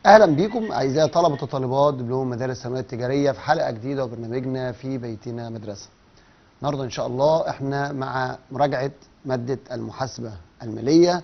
اهلا بيكم اعزائي طلبه وطالبات دبلوم مدارس الثانويه التجاريه في حلقه جديده وبرنامجنا في بيتنا مدرسه. النهارده ان شاء الله احنا مع مراجعه ماده المحاسبه الماليه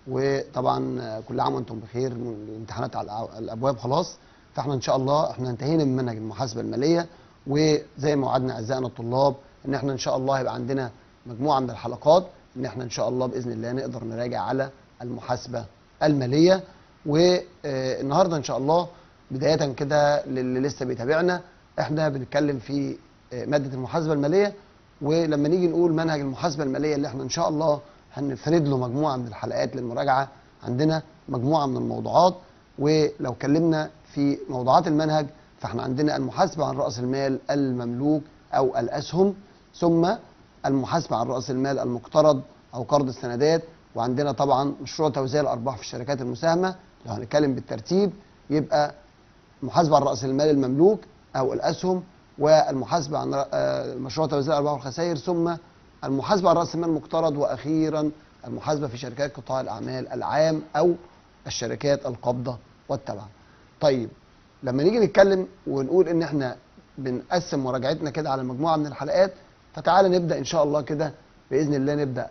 وطبعا كل عام وانتم بخير الامتحانات على الأ- الابواب خلاص فاحنا ان شاء الله احنا انتهينا من منهج المحاسبه الماليه وزي ما وعدنا اعزائنا الطلاب ان احنا ان شاء الله هيبقى عندنا مجموعه من الحلقات ان احنا ان شاء الله باذن الله نقدر نراجع على المحاسبه الماليه والنهارده ان شاء الله بدايه كده للي لسه بيتابعنا احنا بنتكلم في آه، ماده المحاسبه الماليه ولما نيجي نقول منهج المحاسبه الماليه اللي احنا ان شاء الله هنفرد له مجموعه من الحلقات للمراجعه عندنا مجموعه من الموضوعات ولو اتكلمنا في موضوعات المنهج فاحنا عندنا المحاسبه عن راس المال المملوك او الاسهم ثم المحاسبه عن راس المال المقترض او قرض السندات وعندنا طبعا مشروع توزيع الارباح في الشركات المساهمه لو هنتكلم بالترتيب يبقى محاسبه عن راس المال المملوك او الاسهم والمحاسبه عن رأ- آه، مشروع توزيع الارباح والخسائر ثم المحاسبه عن راس المال المقترض واخيرا المحاسبه في شركات قطاع الاعمال العام او الشركات القابضه والتابعه. طيب لما نيجي نتكلم ونقول ان احنا بنقسم مراجعتنا كده على مجموعه من الحلقات فتعالى نبدا ان شاء الله كده باذن الله نبدا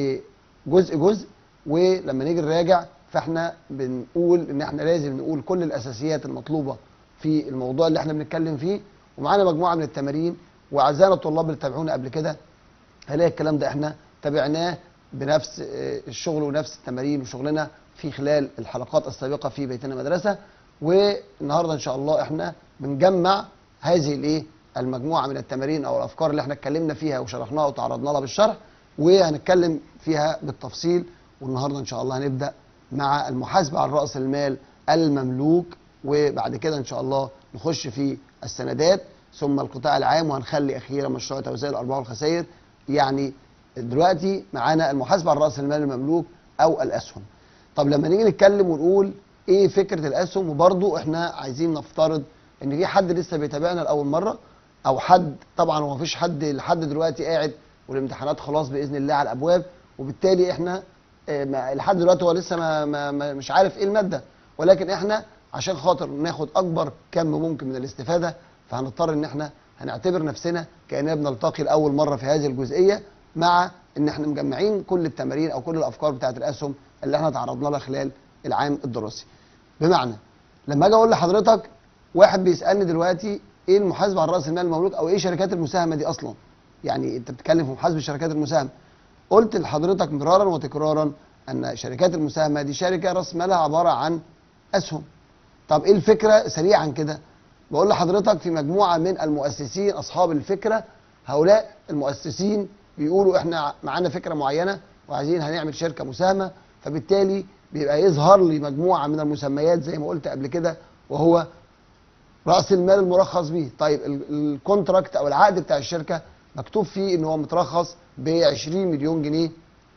بجزء جزء ولما نيجي نراجع فاحنا بنقول ان احنا لازم نقول كل الاساسيات المطلوبه في الموضوع اللي احنا بنتكلم فيه ومعانا مجموعه من التمارين واعزائنا الطلاب اللي تابعونا قبل كده هنلاقي الكلام ده احنا تابعناه بنفس آه، الشغل ونفس التمارين وشغلنا في خلال الحلقات السابقه في بيتنا مدرسه والنهارده ان شاء الله احنا بنجمع هذه الايه المجموعه من التمارين او الافكار اللي احنا اتكلمنا فيها وشرحناها وتعرضنا لها بالشرح وهنتكلم فيها بالتفصيل والنهارده ان شاء الله هنبدا مع المحاسبه عن راس المال المملوك وبعد كده ان شاء الله نخش في السندات ثم القطاع العام وهنخلي اخيرا مشروع توزيع الارباح والخسائر يعني دلوقتي معانا المحاسبه عن راس المال المملوك او الاسهم طب لما نيجي نتكلم ونقول ايه فكره الاسهم وبرضو احنا عايزين نفترض ان في حد لسه بيتابعنا لاول مره او حد طبعا هو مفيش حد لحد دلوقتي قاعد والامتحانات خلاص باذن الله على الابواب وبالتالي احنا آه، ما- لحد دلوقتي هو لسه ما ما ما مش عارف ايه الماده ولكن احنا عشان خاطر ناخد اكبر كم ممكن من الاستفاده فهنضطر ان احنا هنعتبر نفسنا كاننا بنلتقي لاول مره في هذه الجزئيه مع ان احنا مجمعين كل التمارين او كل الافكار بتاعه الاسهم اللي احنا تعرضنا لها خلال العام الدراسي بمعنى لما اجي اقول لحضرتك واحد بيسالني دلوقتي ايه المحاسبه عن راس المال المملوك او ايه شركات المساهمه دي اصلا يعني انت بتتكلم في محاسبه شركات المساهمه قلت لحضرتك مرارا وتكرارا ان شركات المساهمه دي شركه راس مالها عباره عن اسهم طب ايه الفكره سريعا كده بقول لحضرتك في مجموعه من المؤسسين اصحاب الفكره هؤلاء المؤسسين بيقولوا احنا معانا فكره معينه وعايزين هنعمل شركه مساهمه فبالتالي بيبقى يظهر لي مجموعه من المسميات زي ما قلت قبل كده وهو راس المال المرخص به طيب ال- الكونتراكت او العقد بتاع الشركه مكتوب فيه ان هو مترخص ب 20 مليون جنيه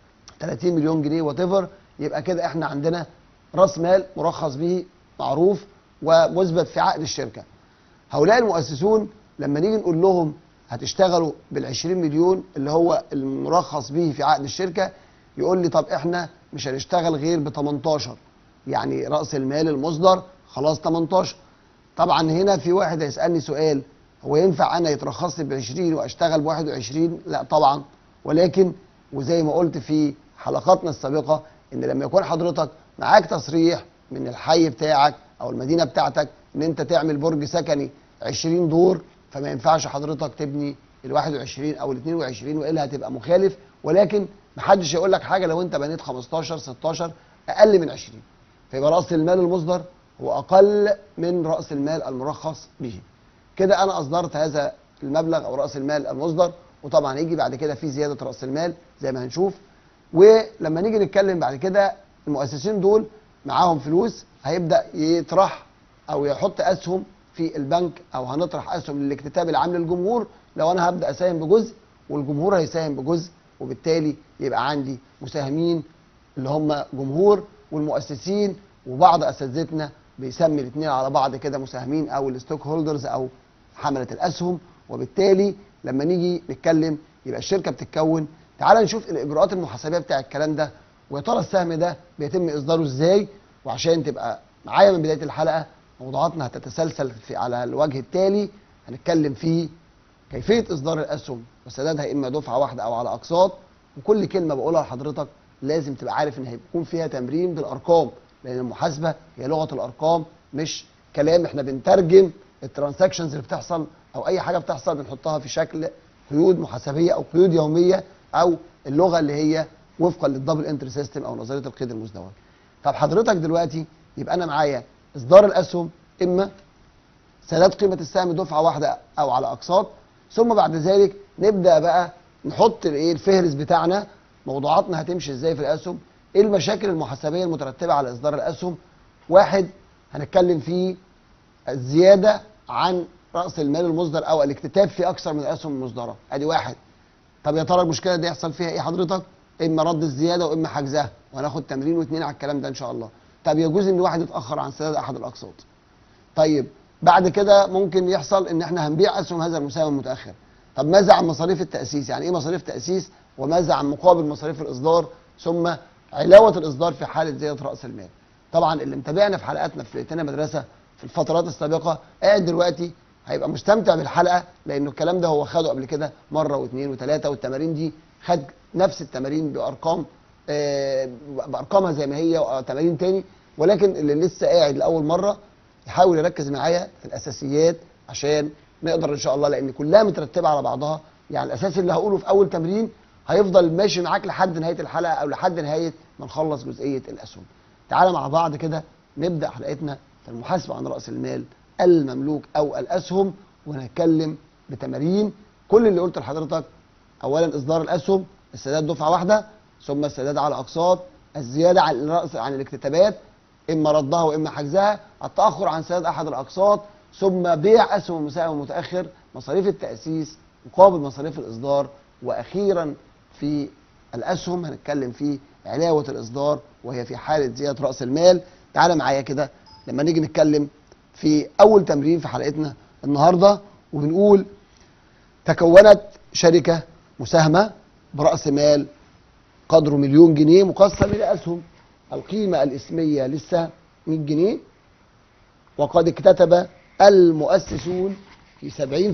30 مليون جنيه وات يبقى كده احنا عندنا راس مال مرخص به معروف ومثبت في عقد الشركه هؤلاء المؤسسون لما نيجي نقول لهم هتشتغلوا بال 20 مليون اللي هو المرخص به في عقد الشركه يقول لي طب احنا مش هنشتغل غير ب 18 يعني راس المال المصدر خلاص 18 طبعا هنا في واحد هيسالني سؤال هو ينفع انا يترخص لي ب 20 واشتغل ب 21 لا طبعا ولكن وزي ما قلت في حلقاتنا السابقه ان لما يكون حضرتك معاك تصريح من الحي بتاعك او المدينه بتاعتك ان انت تعمل برج سكني 20 دور فما ينفعش حضرتك تبني ال 21 او ال 22 والا هتبقى مخالف ولكن محدش يقول لك حاجه لو انت بنيت 15 16 اقل من 20 فيبقى راس المال المصدر هو اقل من راس المال المرخص به كده انا اصدرت هذا المبلغ او راس المال المصدر وطبعا هيجي بعد كده في زياده راس المال زي ما هنشوف ولما نيجي نتكلم بعد كده المؤسسين دول معاهم فلوس هيبدا يطرح او يحط اسهم في البنك او هنطرح اسهم للاكتتاب العام للجمهور لو انا هبدا اساهم بجزء والجمهور هيساهم بجزء وبالتالي يبقى عندي مساهمين اللي هم جمهور والمؤسسين وبعض اساتذتنا بيسمي الاثنين على بعض كده مساهمين او الستوك هولدرز او حمله الاسهم وبالتالي لما نيجي نتكلم يبقى الشركه بتتكون تعال نشوف الاجراءات المحاسبيه بتاع الكلام ده ويا ترى السهم ده بيتم اصداره ازاي وعشان تبقى معايا من بدايه الحلقه موضوعاتنا هتتسلسل في على الوجه التالي هنتكلم فيه كيفيه اصدار الاسهم وسدادها اما دفعه واحده او على اقساط وكل كلمه بقولها لحضرتك لازم تبقى عارف ان هيكون فيها تمرين بالارقام لان المحاسبه هي لغه الارقام مش كلام احنا بنترجم الترانزاكشنز اللي بتحصل او اي حاجه بتحصل بنحطها في شكل قيود محاسبيه او قيود يوميه او اللغه اللي هي وفقا للدبل انتر سيستم او نظريه القيد المزدوج. طب حضرتك دلوقتي يبقى انا معايا اصدار الاسهم اما سداد قيمه السهم دفعه واحده او على اقساط ثم بعد ذلك نبدا بقى نحط الايه الفهرس بتاعنا موضوعاتنا هتمشي ازاي في الاسهم ايه المشاكل المحاسبيه المترتبه على اصدار الاسهم واحد هنتكلم فيه الزياده عن راس المال المصدر او الاكتتاب في اكثر من الاسهم المصدره ادي واحد طب يا ترى المشكله دي يحصل فيها ايه حضرتك اما رد الزياده واما حجزها وهناخد تمرين واثنين على الكلام ده ان شاء الله طب يجوز ان واحد يتاخر عن سداد احد الاقساط طيب بعد كده ممكن يحصل ان احنا هنبيع اسهم هذا المساهم المتاخر طب ماذا عن مصاريف التاسيس يعني ايه مصاريف تاسيس وماذا عن مقابل مصاريف الاصدار ثم علاوه الاصدار في حاله زياده راس المال طبعا اللي متابعنا في حلقاتنا في بيتنا مدرسه في الفترات السابقه قاعد دلوقتي هيبقى مستمتع بالحلقه لانه الكلام ده هو خده قبل كده مره واثنين وثلاثه والتمارين دي خد نفس التمارين بارقام آه بارقامها زي ما هي وتمارين تاني ولكن اللي لسه قاعد لاول مره يحاول يركز معايا في الاساسيات عشان نقدر ان شاء الله لان كلها مترتبه على بعضها يعني الاساس اللي هقوله في اول تمرين هيفضل ماشي معاك لحد نهايه الحلقه او لحد نهايه ما نخلص جزئيه الاسهم تعالى مع بعض كده نبدا حلقتنا في المحاسبه عن راس المال المملوك او الاسهم ونتكلم بتمارين كل اللي قلت لحضرتك اولا اصدار الاسهم السداد دفعه واحده ثم السداد على اقساط الزياده عن الراس عن الاكتتابات اما ردها واما حجزها التاخر عن سداد احد الاقساط ثم بيع اسهم المساهم المتاخر مصاريف التاسيس مقابل مصاريف الاصدار واخيرا في الاسهم هنتكلم في علاوه الاصدار وهي في حاله زياده راس المال تعالى معايا كده لما نيجي نتكلم في اول تمرين في حلقتنا النهارده وبنقول تكونت شركه مساهمه براس مال قدره مليون جنيه مقسم الى اسهم القيمه الاسميه للسهم 100 جنيه وقد اكتتب المؤسسون في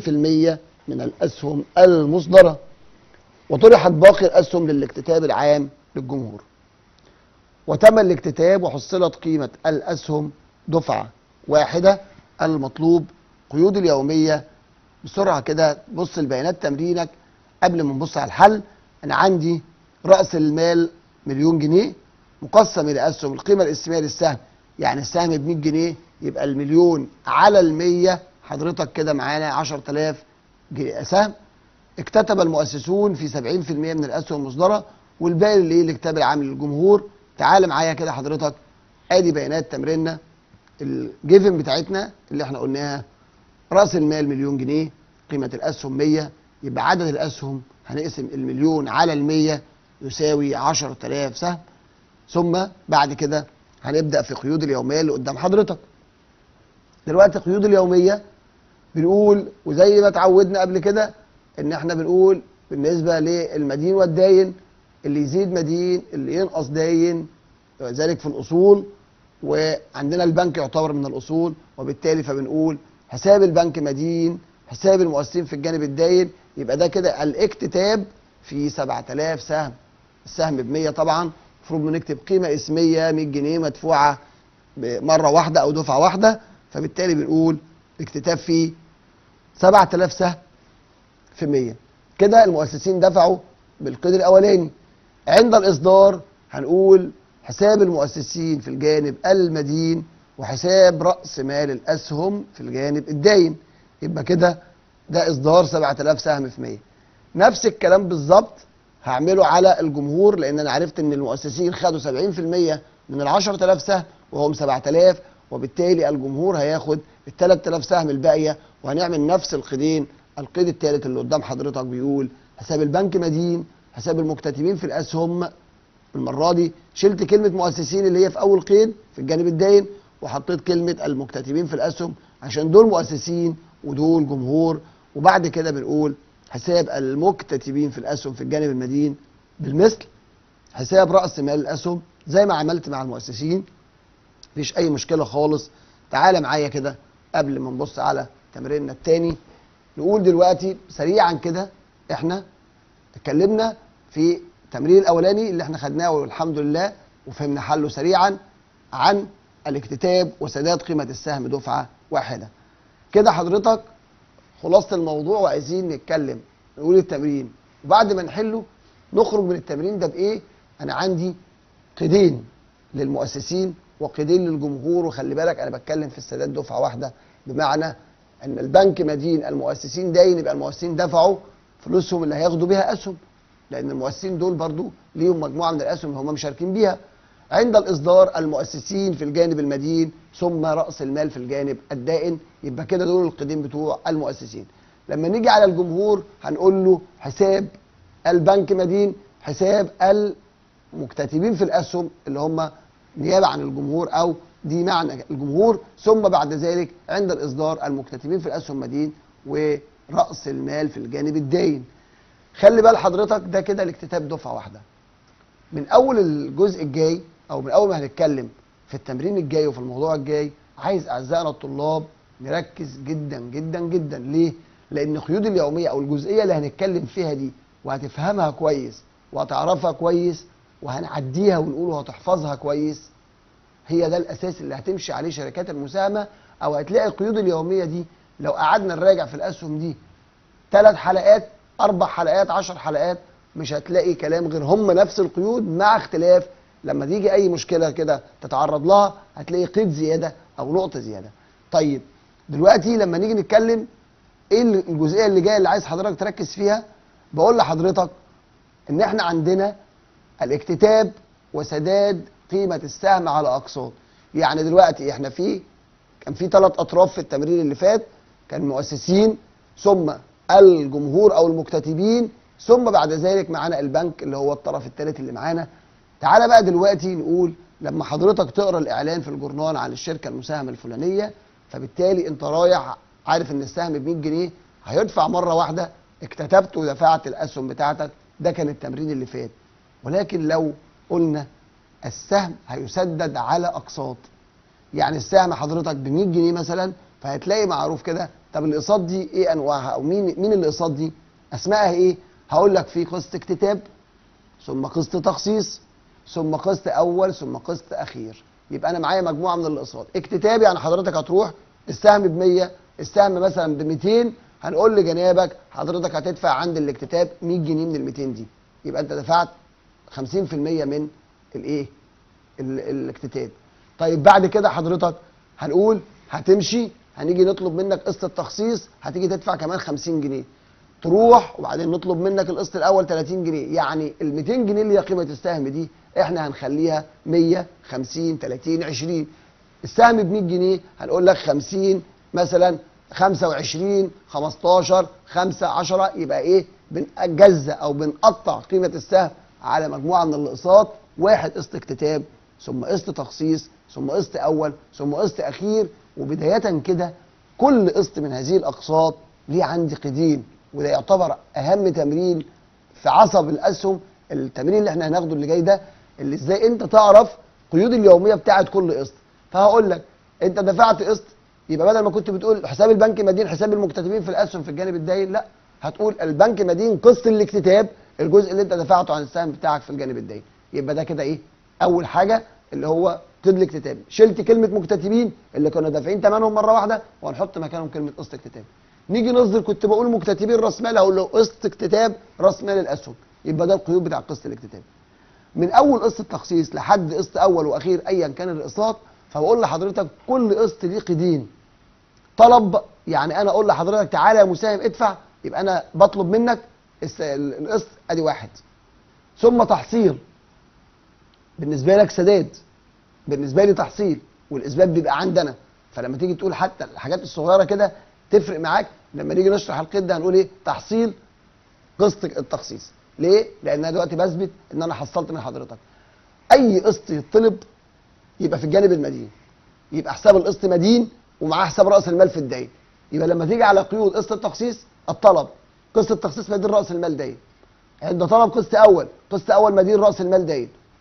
70% من الاسهم المصدره وطرحت باقي الاسهم للاكتتاب العام للجمهور وتم الاكتتاب وحصلت قيمه الاسهم دفعه واحده المطلوب قيود اليوميه بسرعه كده بص البيانات تمرينك قبل ما نبص على الحل انا عندي راس المال مليون جنيه مقسم الى اسهم القيمه الاسميه للسهم يعني السهم ب 100 جنيه يبقى المليون على ال 100 حضرتك كده معانا 10000 سهم اكتتب المؤسسون في 70% من الاسهم المصدره والباقي اللي الاكتتاب العام للجمهور تعال معايا كده حضرتك ادي بيانات تمريننا الجيفن بتاعتنا اللي احنا قلناها راس المال مليون جنيه قيمه الاسهم 100 يبقى عدد الاسهم هنقسم المليون على ال 100 يساوي 10000 سهم ثم بعد كده هنبدا في قيود اليوميه اللي قدام حضرتك دلوقتي قيود اليوميه بنقول وزي ما اتعودنا قبل كده ان احنا بنقول بالنسبه للمدين والداين اللي يزيد مدين اللي ينقص داين ذلك في الاصول وعندنا البنك يعتبر من الاصول وبالتالي فبنقول حساب البنك مدين حساب المؤسسين في الجانب الداين يبقى ده كده الاكتتاب في 7000 سهم السهم ب 100 طبعا المفروض بنكتب قيمه اسميه 100 جنيه مدفوعه مره واحده او دفعه واحده فبالتالي بنقول اكتتاب فيه 7000 سهم في 100 كده المؤسسين دفعوا بالقيد الاولاني عند الاصدار هنقول حساب المؤسسين في الجانب المدين وحساب راس مال الاسهم في الجانب الداين يبقى كده ده اصدار 7000 سهم في 100 نفس الكلام بالظبط هعمله على الجمهور لان انا عرفت ان المؤسسين خدوا 70% من ال 10000 سهم وهم 7000 وبالتالي الجمهور هياخد ال 3000 سهم الباقيه وهنعمل نفس القيدين القيد الثالث اللي قدام حضرتك بيقول حساب البنك مدين حساب المكتتبين في الاسهم المره دي شلت كلمه مؤسسين اللي هي في اول قيد في الجانب الداين وحطيت كلمه المكتتبين في الاسهم عشان دول مؤسسين ودول جمهور وبعد كده بنقول حساب المكتتبين في الاسهم في الجانب المدين بالمثل حساب راس مال الاسهم زي ما عملت مع المؤسسين مفيش اي مشكله خالص تعالى معايا كده قبل ما نبص على تمريننا التاني نقول دلوقتي سريعا كده احنا اتكلمنا في التمرين الاولاني اللي احنا خدناه والحمد لله وفهمنا حله سريعا عن الاكتتاب وسداد قيمه السهم دفعه واحده كده حضرتك خلاصه الموضوع وعايزين نتكلم نقول التمرين وبعد ما نحله نخرج من التمرين ده بايه انا عندي قيدين للمؤسسين وقيدين للجمهور وخلي بالك انا بتكلم في السداد دفعه واحده بمعنى ان البنك مدين المؤسسين داين يبقى المؤسسين دفعوا فلوسهم اللي هياخدوا بيها اسهم لان المؤسسين دول برضو ليهم مجموعه من الاسهم اللي هم مشاركين بيها عند الاصدار المؤسسين في الجانب المدين ثم راس المال في الجانب الدائن يبقى كده دول القيدين بتوع المؤسسين لما نيجي على الجمهور هنقول له حساب البنك مدين حساب المكتتبين في الاسهم اللي هم نيابه عن الجمهور او دي معنى الجمهور ثم بعد ذلك عند الاصدار المكتتبين في الاسهم مدين وراس المال في الجانب الداين خلي بال حضرتك ده كده الاكتتاب دفعه واحده من اول الجزء الجاي او من اول ما هنتكلم في التمرين الجاي وفي الموضوع الجاي عايز اعزائنا الطلاب نركز جدا جدا جدا ليه لان القيود اليوميه او الجزئيه اللي هنتكلم فيها دي وهتفهمها كويس وهتعرفها كويس وهنعديها ونقول وهتحفظها كويس هي ده الاساس اللي هتمشي عليه شركات المساهمه او هتلاقي القيود اليوميه دي لو قعدنا نراجع في الاسهم دي ثلاث حلقات اربع حلقات عشر حلقات مش هتلاقي كلام غير هم نفس القيود مع اختلاف لما تيجي اي مشكله كده تتعرض لها هتلاقي قيد زياده او نقطه زياده طيب دلوقتي لما نيجي نتكلم ايه الجزئيه اللي جايه اللي عايز حضرتك تركز فيها بقول لحضرتك ان احنا عندنا الاكتتاب وسداد قيمه السهم على اقساط يعني دلوقتي احنا في كان في ثلاث اطراف في التمرين اللي فات كان المؤسسين ثم الجمهور او المكتتبين ثم بعد ذلك معانا البنك اللي هو الطرف الثالث اللي معانا تعالى بقى دلوقتي نقول لما حضرتك تقرا الاعلان في الجورنال عن الشركه المساهمه الفلانيه فبالتالي انت رايح عارف ان السهم ب 100 جنيه هيدفع مره واحده اكتتبت ودفعت الاسهم بتاعتك ده كان التمرين اللي فات ولكن لو قلنا السهم هيسدد على اقساط يعني السهم حضرتك ب 100 جنيه مثلا فهتلاقي معروف كده طب الاقساط دي ايه انواعها او مين مين الاقساط دي اسمائها ايه هقول لك في قسط اكتتاب ثم قسط تخصيص ثم قسط اول ثم قسط اخير يبقى انا معايا مجموعه من الاقساط اكتتاب يعني حضرتك هتروح السهم ب 100 السهم مثلا ب 200 هنقول لجنابك حضرتك هتدفع عند الاكتتاب 100 جنيه من ال 200 دي يبقى انت دفعت 50% من الايه ال- الاكتتاب طيب بعد كده حضرتك هنقول هتمشي هنيجي نطلب منك قسط التخصيص هتيجي تدفع كمان 50 جنيه تروح وبعدين نطلب منك القسط الاول 30 جنيه يعني ال 200 جنيه اللي هي قيمه السهم دي احنا هنخليها 100 50 30 20 السهم ب 100 جنيه هنقول لك 50 مثلا 25 15 5 10 يبقى ايه بنجزأ او بنقطع قيمه السهم على مجموعه من الاقساط واحد قسط اكتتاب ثم قسط تخصيص ثم قسط اول ثم قسط اخير وبدايه كده كل قسط من هذه الاقساط ليه عندي قيدين وده يعتبر اهم تمرين في عصب الاسهم التمرين اللي احنا هناخده اللي جاي ده اللي ازاي انت تعرف قيود اليوميه بتاعت كل قسط فهقول لك انت دفعت قسط يبقى بدل ما كنت بتقول حساب البنك مدين حساب المكتتبين في الاسهم في الجانب الداين لا هتقول البنك مدين قسط الاكتتاب الجزء اللي انت دفعته عن السهم بتاعك في الجانب الداين يبقى ده كده ايه اول حاجه اللي هو قيد الاكتتاب شلت كلمه مكتتبين اللي كنا دافعين ثمنهم مره واحده وهنحط مكانهم كلمه قسط اكتتاب نيجي نصدر كنت بقول مكتتبين راس مال هقول له قسط اكتتاب راس مال الاسهم يبقى ده القيود بتاع قسط الاكتتاب من اول قسط التخصيص لحد قسط اول واخير ايا كان الاقساط فبقول لحضرتك كل قسط ليه قيدين طلب يعني انا اقول لحضرتك تعالى يا مساهم ادفع يبقى انا بطلب منك الس- ال- القسط ادي واحد ثم تحصيل بالنسبه لك سداد بالنسبه لي تحصيل والاثبات بيبقى عندنا فلما تيجي تقول حتى الحاجات الصغيره كده تفرق معاك لما نيجي نشرح القيد ده هنقول ايه تحصيل قسط التخصيص ليه لان انا دلوقتي بثبت ان انا حصلت من حضرتك اي قسط يطلب يبقى في الجانب المدين يبقى حساب القسط مدين ومعاه حساب راس المال في الدين يبقى لما تيجي على قيود قسط التخصيص الطلب قسط التخصيص مدين راس المال دين عند طلب قسط اول قسط اول مدين راس المال دين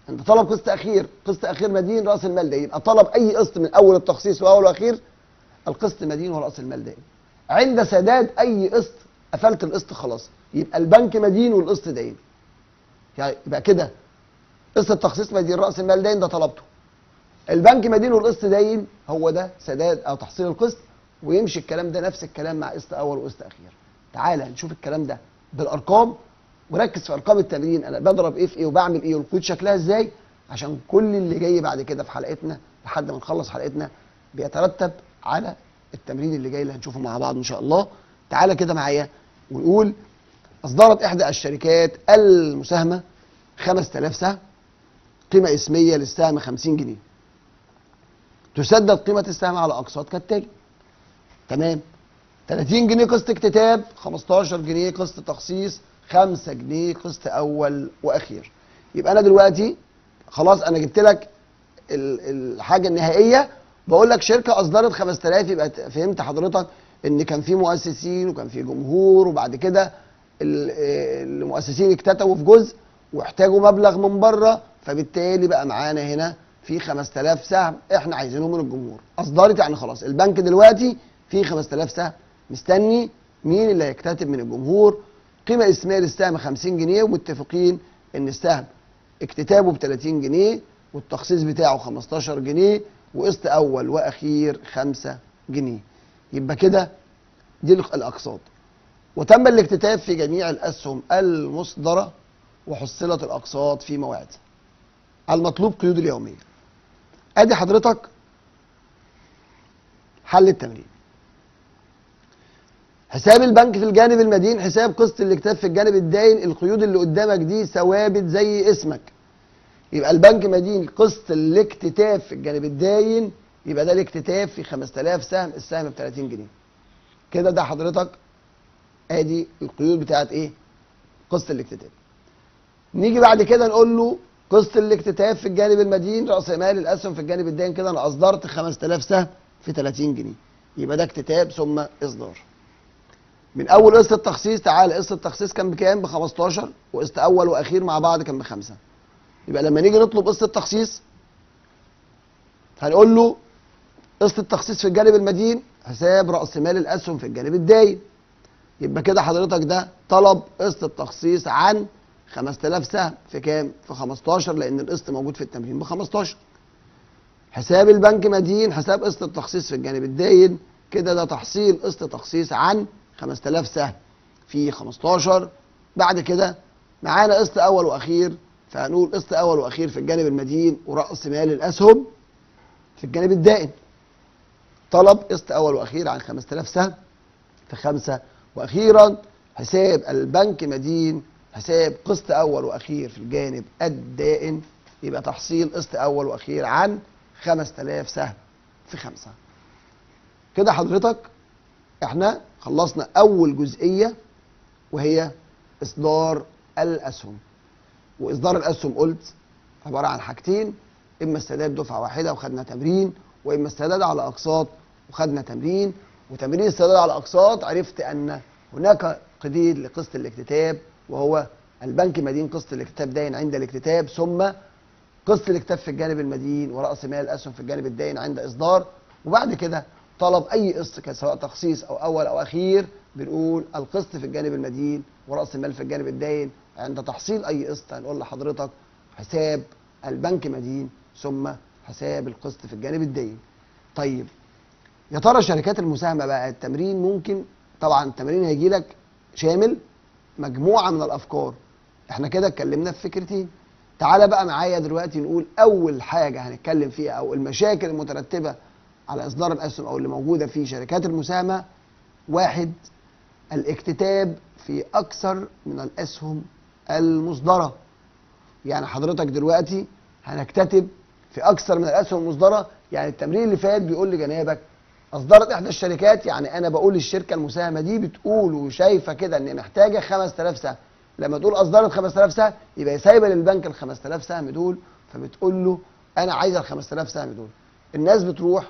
انت طلب قسط اخير قسط اخير مدين راس المال داين يبقى طلب اي قسط من اول التخصيص واول واخير القسط مدين وراس المال داين عند سداد اي قسط قفلت القسط خلاص يبقى البنك مدين والقسط داين يعني يبقى كده قسط التخصيص مدين راس المال داين ده طلبته البنك مدين والقسط داين هو ده سداد او تحصيل القسط ويمشي الكلام ده نفس الكلام مع قسط اول وقسط اخير تعالى نشوف الكلام ده بالارقام وركز في ارقام التمرين انا بضرب ايه في ايه وبعمل ايه والقيود شكلها ازاي عشان كل اللي جاي بعد كده في حلقتنا لحد ما نخلص حلقتنا بيترتب على التمرين اللي جاي اللي هنشوفه مع بعض ان شاء الله تعالى كده معايا ونقول اصدرت احدى الشركات المساهمه 5000 سهم قيمه اسميه للسهم 50 جنيه تسدد قيمه السهم على اقساط كالتالي تمام 30 جنيه قسط اكتتاب 15 جنيه قسط تخصيص 5 جنيه قسط اول واخير يبقى انا دلوقتي خلاص انا جبت لك ال- الحاجه النهائيه بقول لك شركه اصدرت 5000 يبقى ت- فهمت حضرتك ان كان في مؤسسين وكان في جمهور وبعد كده ال- آه، المؤسسين اكتتبوا في جزء واحتاجوا مبلغ من بره فبالتالي بقى معانا هنا في 5000 سهم احنا عايزينهم من الجمهور اصدرت يعني خلاص البنك دلوقتي فيه 5000 سهم مستني مين اللي هيكتتب من الجمهور قيمه اسميه للسهم 50 جنيه ومتفقين ان السهم اكتتابه ب 30 جنيه والتخصيص بتاعه 15 جنيه وقسط اول واخير 5 جنيه يبقى كده دي الاقساط وتم الاكتتاب في جميع الاسهم المصدره وحصلت الاقساط في موعدها المطلوب قيود اليوميه ادي حضرتك حل التمرين حساب البنك في الجانب المدين حساب قسط الاكتتاب في الجانب الداين القيود اللي قدامك دي ثوابت زي اسمك يبقى البنك مدين قسط الاكتتاب في الجانب الداين يبقى ده الاكتتاب في 5000 سهم السهم ب 30 جنيه كده ده حضرتك ادي القيود بتاعت ايه قسط الاكتتاب نيجي بعد كده نقول له قسط الاكتتاب في الجانب المدين راس مال الاسهم في الجانب الداين كده انا اصدرت 5000 سهم في 30 جنيه يبقى ده اكتتاب ثم اصدار من اول قسط التخصيص تعالى قسط التخصيص كان بكام ب 15 وقسط اول واخير مع بعض كان بخمسه يبقى لما نيجي نطلب قسط التخصيص هنقول له قسط التخصيص في الجانب المدين حساب راس مال الاسهم في الجانب الداين يبقى كده حضرتك ده طلب قسط التخصيص عن 5000 سهم في كام؟ في 15 لان القسط موجود في التمرين ب 15 حساب البنك مدين حساب قسط التخصيص في الجانب الداين كده ده تحصيل قسط تخصيص عن 5000 سهم في 15 بعد كده معانا قسط اول واخير فهنقول قسط اول واخير في الجانب المدين وراس مال الاسهم في الجانب الدائن طلب قسط اول واخير عن 5000 سهم في خمسة واخيرا حساب البنك مدين حساب قسط اول واخير في الجانب الدائن يبقى تحصيل قسط اول واخير عن 5000 سهم في خمسة كده حضرتك احنا خلصنا اول جزئيه وهي اصدار الاسهم واصدار الاسهم قلت عباره عن حاجتين اما استعداد دفعه واحده وخدنا تمرين واما استعداد على اقساط وخدنا تمرين وتمرين استعداد على اقساط عرفت ان هناك قيد لقسط الاكتتاب وهو البنك مدين قسط الاكتتاب داين عند الاكتتاب ثم قسط الاكتتاب في الجانب المدين وراس مال الاسهم في الجانب الداين عند اصدار وبعد كده طلب اي قسط كان سواء تخصيص او اول او اخير بنقول القسط في الجانب المدين وراس المال في الجانب الداين عند تحصيل اي قسط هنقول لحضرتك حساب البنك مدين ثم حساب القسط في الجانب الداين طيب يا ترى شركات المساهمه بقى التمرين ممكن طبعا التمرين هيجي لك شامل مجموعه من الافكار احنا كده اتكلمنا في فكرتين تعالى بقى معايا دلوقتي نقول اول حاجه هنتكلم فيها او المشاكل المترتبه على اصدار الاسهم او اللي موجوده في شركات المساهمه واحد الاكتتاب في اكثر من الاسهم المصدره يعني حضرتك دلوقتي هنكتتب في اكثر من الاسهم المصدره يعني التمرين اللي فات بيقول لجنابك اصدرت احدى الشركات يعني انا بقول للشركه المساهمه دي بتقول وشايفه كده ان محتاجه 5000 سهم لما تقول اصدرت 5000 سهم يبقى سايبه للبنك ال 5000 سهم دول فبتقول له انا عايزه ال 5000 سهم دول الناس بتروح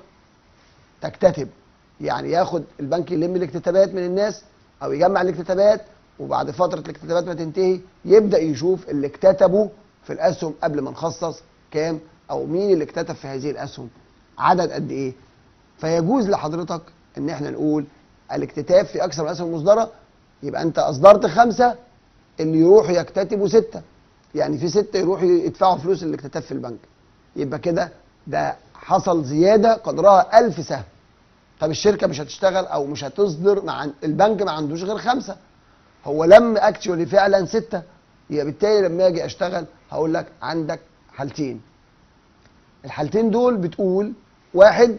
تكتتب يعني ياخد البنك يلم الاكتتابات من الناس او يجمع الاكتتابات وبعد فتره الاكتتابات ما تنتهي يبدا يشوف اللي اكتتبوا في الاسهم قبل ما نخصص كام او مين اللي اكتتب في هذه الاسهم عدد قد ايه فيجوز لحضرتك ان احنا نقول الاكتتاب في اكثر من الاسهم المصدره يبقى انت اصدرت خمسه اللي يروحوا يكتتبوا سته يعني في سته يروحوا يدفعوا فلوس الاكتتاب في البنك يبقى كده ده حصل زياده قدرها 1000 سهم طب الشركه مش هتشتغل او مش هتصدر مع البنك ما عندوش غير خمسه هو لم اكشولي فعلا سته يبقى بالتالي لما اجي اشتغل هقول لك عندك حالتين الحالتين دول بتقول واحد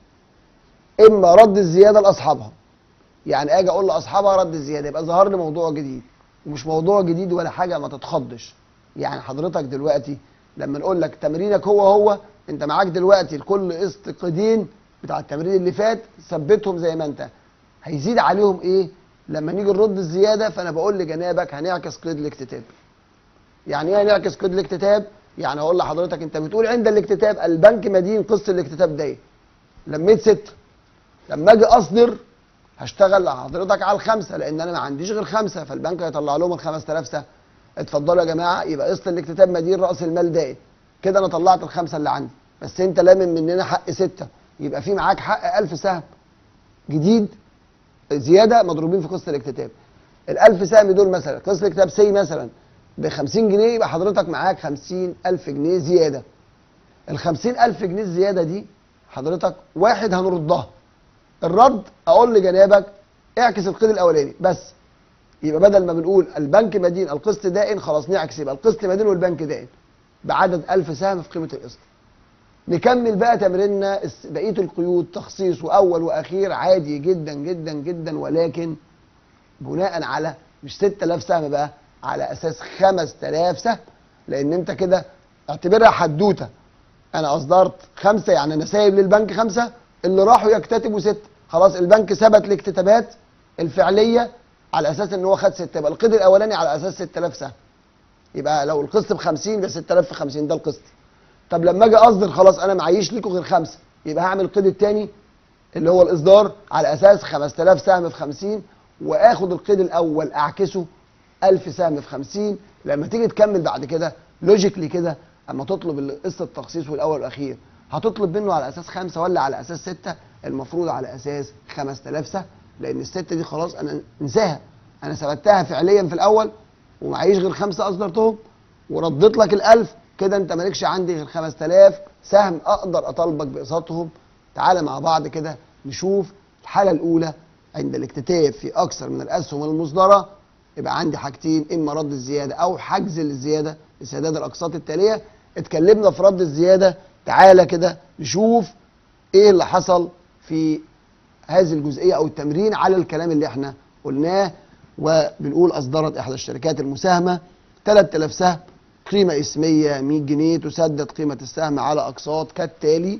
اما رد الزياده لاصحابها يعني اجي اقول لاصحابها رد الزياده يبقى ظهر لي موضوع جديد ومش موضوع جديد ولا حاجه ما تتخضش يعني حضرتك دلوقتي لما نقول لك تمرينك هو هو انت معاك دلوقتي لكل قسط قيدين بتاع التمرين اللي فات ثبتهم زي ما انت هيزيد عليهم ايه لما نيجي نرد الزياده فانا بقول لجنابك هنعكس قيد الاكتتاب يعني ايه هنعكس قيد الاكتتاب يعني اقول لحضرتك انت بتقول عند الاكتتاب البنك مدين قسط الاكتتاب ده لميت ستة لما اجي اصدر هشتغل لحضرتك على الخمسه لان انا ما عنديش غير خمسه فالبنك هيطلع لهم ال 5000 سهم اتفضلوا يا جماعه يبقى قسط الاكتتاب مدين راس المال دائم كده انا طلعت الخمسه اللي عندي بس انت لامم مننا حق سته يبقى في معاك حق 1000 سهم جديد زياده مضروبين في قسط الاكتتاب ال 1000 سهم دول مثلا قسط الاكتتاب سي مثلا ب 50 جنيه يبقى حضرتك معاك 50000 جنيه زياده ال 50000 جنيه الزياده دي حضرتك واحد هنردها الرد اقول لجنابك اعكس القيد الاولاني بس يبقى بدل ما بنقول البنك مدين القسط دائن خلاص نعكس يبقى القسط مدين والبنك دائن بعدد 1000 سهم في قيمه القسط نكمل بقى تمريننا بقيه القيود تخصيص واول واخير عادي جدا جدا جدا ولكن بناء على مش 6000 سهم بقى على اساس 5000 سهم لان انت كده اعتبرها حدوته انا اصدرت خمسه يعني انا سايب للبنك خمسه اللي راحوا يكتتبوا سته خلاص البنك ثبت الاكتتابات الفعليه على اساس ان هو خد سته يبقى القيد الاولاني على اساس 6000 سهم يبقى لو القسط ب 50 يبقى 6000 في 50 ده القسط طب لما اجي اصدر خلاص انا معيش ليكوا غير خمسه يبقى هعمل القيد الثاني اللي هو الاصدار على اساس 5000 سهم في 50 واخد القيد الاول اعكسه 1000 سهم في 50 لما تيجي تكمل بعد كده لوجيكلي كده اما تطلب قسط التخصيص والاول والاخير هتطلب منه على اساس خمسه ولا على اساس سته المفروض على اساس 5000 سهم لان السته دي خلاص انا انساها انا ثبتها فعليا في الاول ومعيش غير خمسه اصدرتهم ورديت لك الألف كده انت مالكش عندي غير 5000 سهم اقدر اطالبك باقساطهم تعالى مع بعض كده نشوف الحاله الاولى عند الاكتتاب في اكثر من الاسهم المصدره يبقى عندي حاجتين اما رد الزياده او حجز الزياده لسداد الاقساط التاليه اتكلمنا في رد الزياده تعالى كده نشوف ايه اللي حصل في هذه الجزئيه او التمرين على الكلام اللي احنا قلناه وبنقول اصدرت احدى الشركات المساهمه 3000 سهم قيمة اسمية 100 جنيه تسدد قيمة السهم على أقساط كالتالي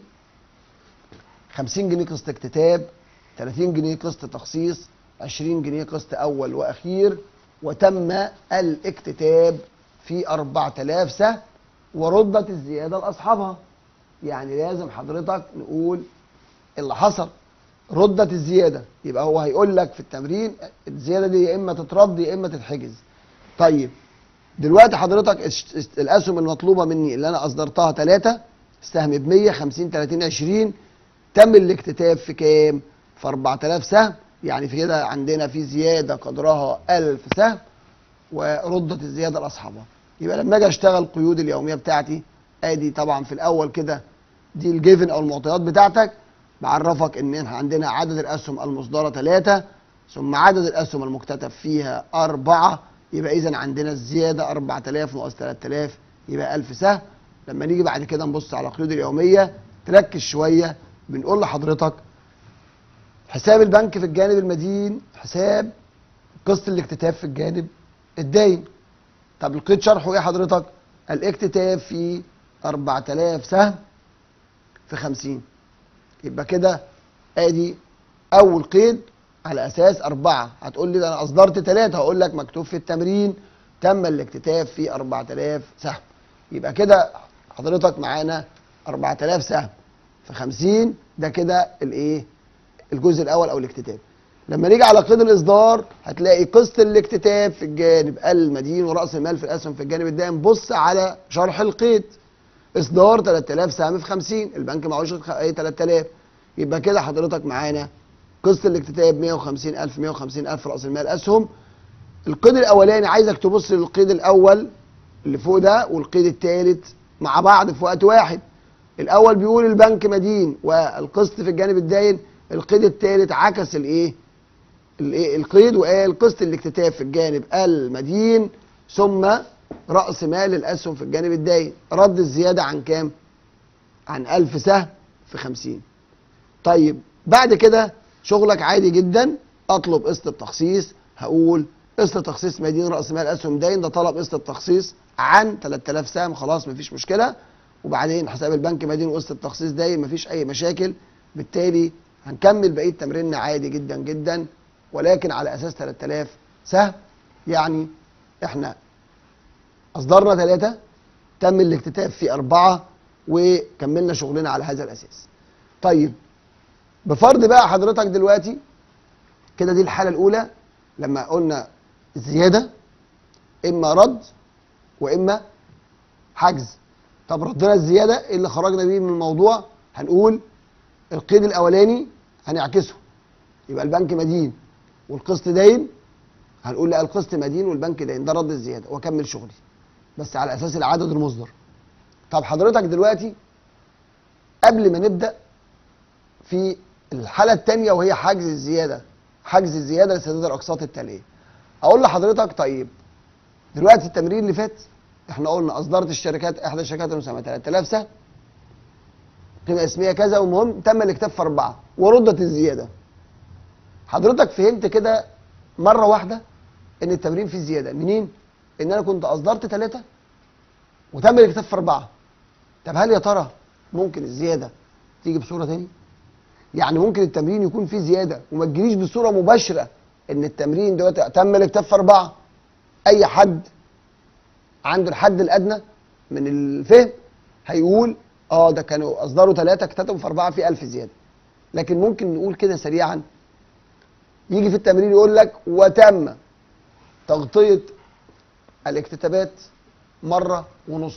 50 جنيه قسط اكتتاب 30 جنيه قسط تخصيص 20 جنيه قسط أول وأخير وتم الاكتتاب في 4000 سهم وردت الزيادة لأصحابها يعني لازم حضرتك نقول اللي حصل ردت الزيادة يبقى هو هيقول لك في التمرين الزيادة دي يا إما تترد يا إما تتحجز طيب دلوقتي حضرتك الاسهم المطلوبه مني اللي انا اصدرتها 3 السهم ب 100 50 30 20 تم الاكتتاب في كام؟ في 4000 سهم يعني في كده عندنا في زياده قدرها 1000 سهم وردت الزياده لاصحابها يبقى لما اجي اشتغل قيود اليوميه بتاعتي ادي طبعا في الاول كده دي الجيفن او المعطيات بتاعتك بعرفك ان احنا عندنا عدد الاسهم المصدره 3 ثم عدد الاسهم المكتتب فيها 4 يبقى اذا عندنا الزياده 4000 ناقص 3000 يبقى 1000 سهم لما نيجي بعد كده نبص على القيود اليوميه تركز شويه بنقول لحضرتك حساب البنك في الجانب المدين حساب قسط الاكتتاب في الجانب الداين طب القيد شرحه ايه حضرتك الاكتتاب في 4000 سهم في 50 يبقى كده ادي اول قيد على اساس اربعه هتقول لي ده انا اصدرت ثلاثه هقول لك مكتوب في التمرين تم الاكتتاب في 4000 سهم يبقى كده حضرتك معانا 4000 سهم في 50 ده كده الايه الجزء الاول او الاكتتاب لما نيجي على قيد الاصدار هتلاقي قسط الاكتتاب في الجانب المدين وراس المال في الاسهم في الجانب الدائم بص على شرح القيد اصدار 3000 سهم في 50 البنك معهوش خ- اي 3000 يبقى كده حضرتك معانا قسط الاكتتاب 150000 150000 راس المال اسهم القيد الاولاني عايزك تبص للقيد الاول اللي فوق ده والقيد الثالث مع بعض في وقت واحد الاول بيقول البنك مدين والقسط في الجانب الداين القيد الثالث عكس الايه الايه القيد وقال قسط الاكتتاب في الجانب المدين ثم راس مال الاسهم في الجانب الداين رد الزياده عن كام عن 1000 سهم في 50 طيب بعد كده شغلك عادي جدا اطلب قسط التخصيص هقول قسط تخصيص مدين راس مال اسهم داين ده طلب قسط التخصيص عن 3000 سهم خلاص مفيش مشكله وبعدين حساب البنك مدين وقسط التخصيص داين مفيش اي مشاكل بالتالي هنكمل بقيه تمريننا عادي جدا جدا ولكن على اساس 3000 سهم يعني احنا اصدرنا ثلاثه تم الاكتتاب في اربعه وكملنا شغلنا على هذا الاساس. طيب بفرض بقى حضرتك دلوقتي كده دي الحاله الاولى لما قلنا زياده اما رد واما حجز طب ردنا الزياده إيه اللي خرجنا بيه من الموضوع هنقول القيد الاولاني هنعكسه يبقى البنك مدين والقسط داين هنقول لا القسط مدين والبنك داين ده رد الزياده واكمل شغلي بس على اساس العدد المصدر طب حضرتك دلوقتي قبل ما نبدا في الحاله الثانيه وهي حجز الزياده حجز الزياده لسداد الاقساط التاليه اقول لحضرتك طيب دلوقتي التمرين اللي فات احنا قلنا اصدرت الشركات احدى الشركات المساهمه 3000 سهم قيمه اسميه كذا ومهم تم الاكتاب في اربعه وردت الزياده حضرتك فهمت كده مره واحده ان التمرين فيه زياده منين؟ ان انا كنت اصدرت ثلاثه وتم الاكتاب في اربعه طب هل يا ترى ممكن الزياده تيجي بصوره تاني؟ يعني ممكن التمرين يكون فيه زياده وما تجيليش بصوره مباشره ان التمرين دلوقتي تم الاكتاب في اربعه اي حد عنده الحد الادنى من الفهم هيقول اه ده كانوا اصدروا ثلاثه اكتتبوا في اربعه في 1000 زياده لكن ممكن نقول كده سريعا يجي في التمرين يقول لك وتم تغطيه الاكتتابات مره ونص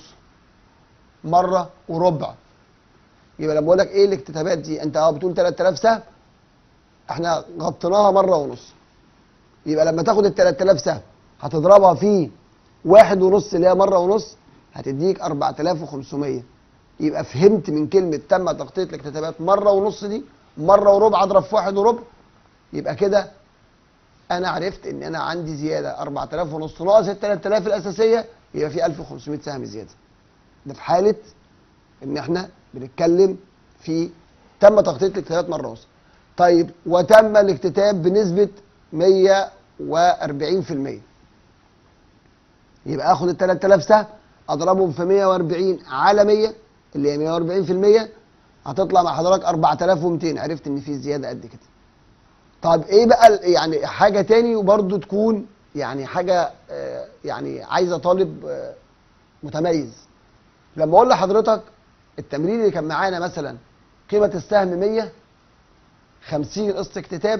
مره وربع يبقى لما بقول لك ايه الاكتتابات دي انت اه بتقول 3000 سهم احنا غطيناها مره ونص يبقى لما تاخد ال 3000 سهم هتضربها في واحد ونص اللي هي مره ونص هتديك 4500 يبقى فهمت من كلمه تم تغطيه الاكتتابات مره ونص دي مره وربع اضرب في واحد وربع يبقى كده انا عرفت ان انا عندي زياده 4000 ونص ناقص ال 3000 الاساسيه يبقى في 1500 سهم زياده ده في حاله ان احنا بنتكلم في تم تغطيه الاكتتابات مره ونص طيب وتم الاكتتاب بنسبه 140% يبقى اخد ال 3000 سهم اضربهم في 140 على 100 اللي هي 140% هتطلع مع حضرتك 4200 عرفت ان في زياده قد كده طب ايه بقى ال- يعني حاجه تاني وبرده تكون يعني حاجه آه، يعني عايزه طالب آه، متميز لما اقول لحضرتك التمرين اللي كان معانا مثلا قيمه السهم 100 50 قسط اكتتاب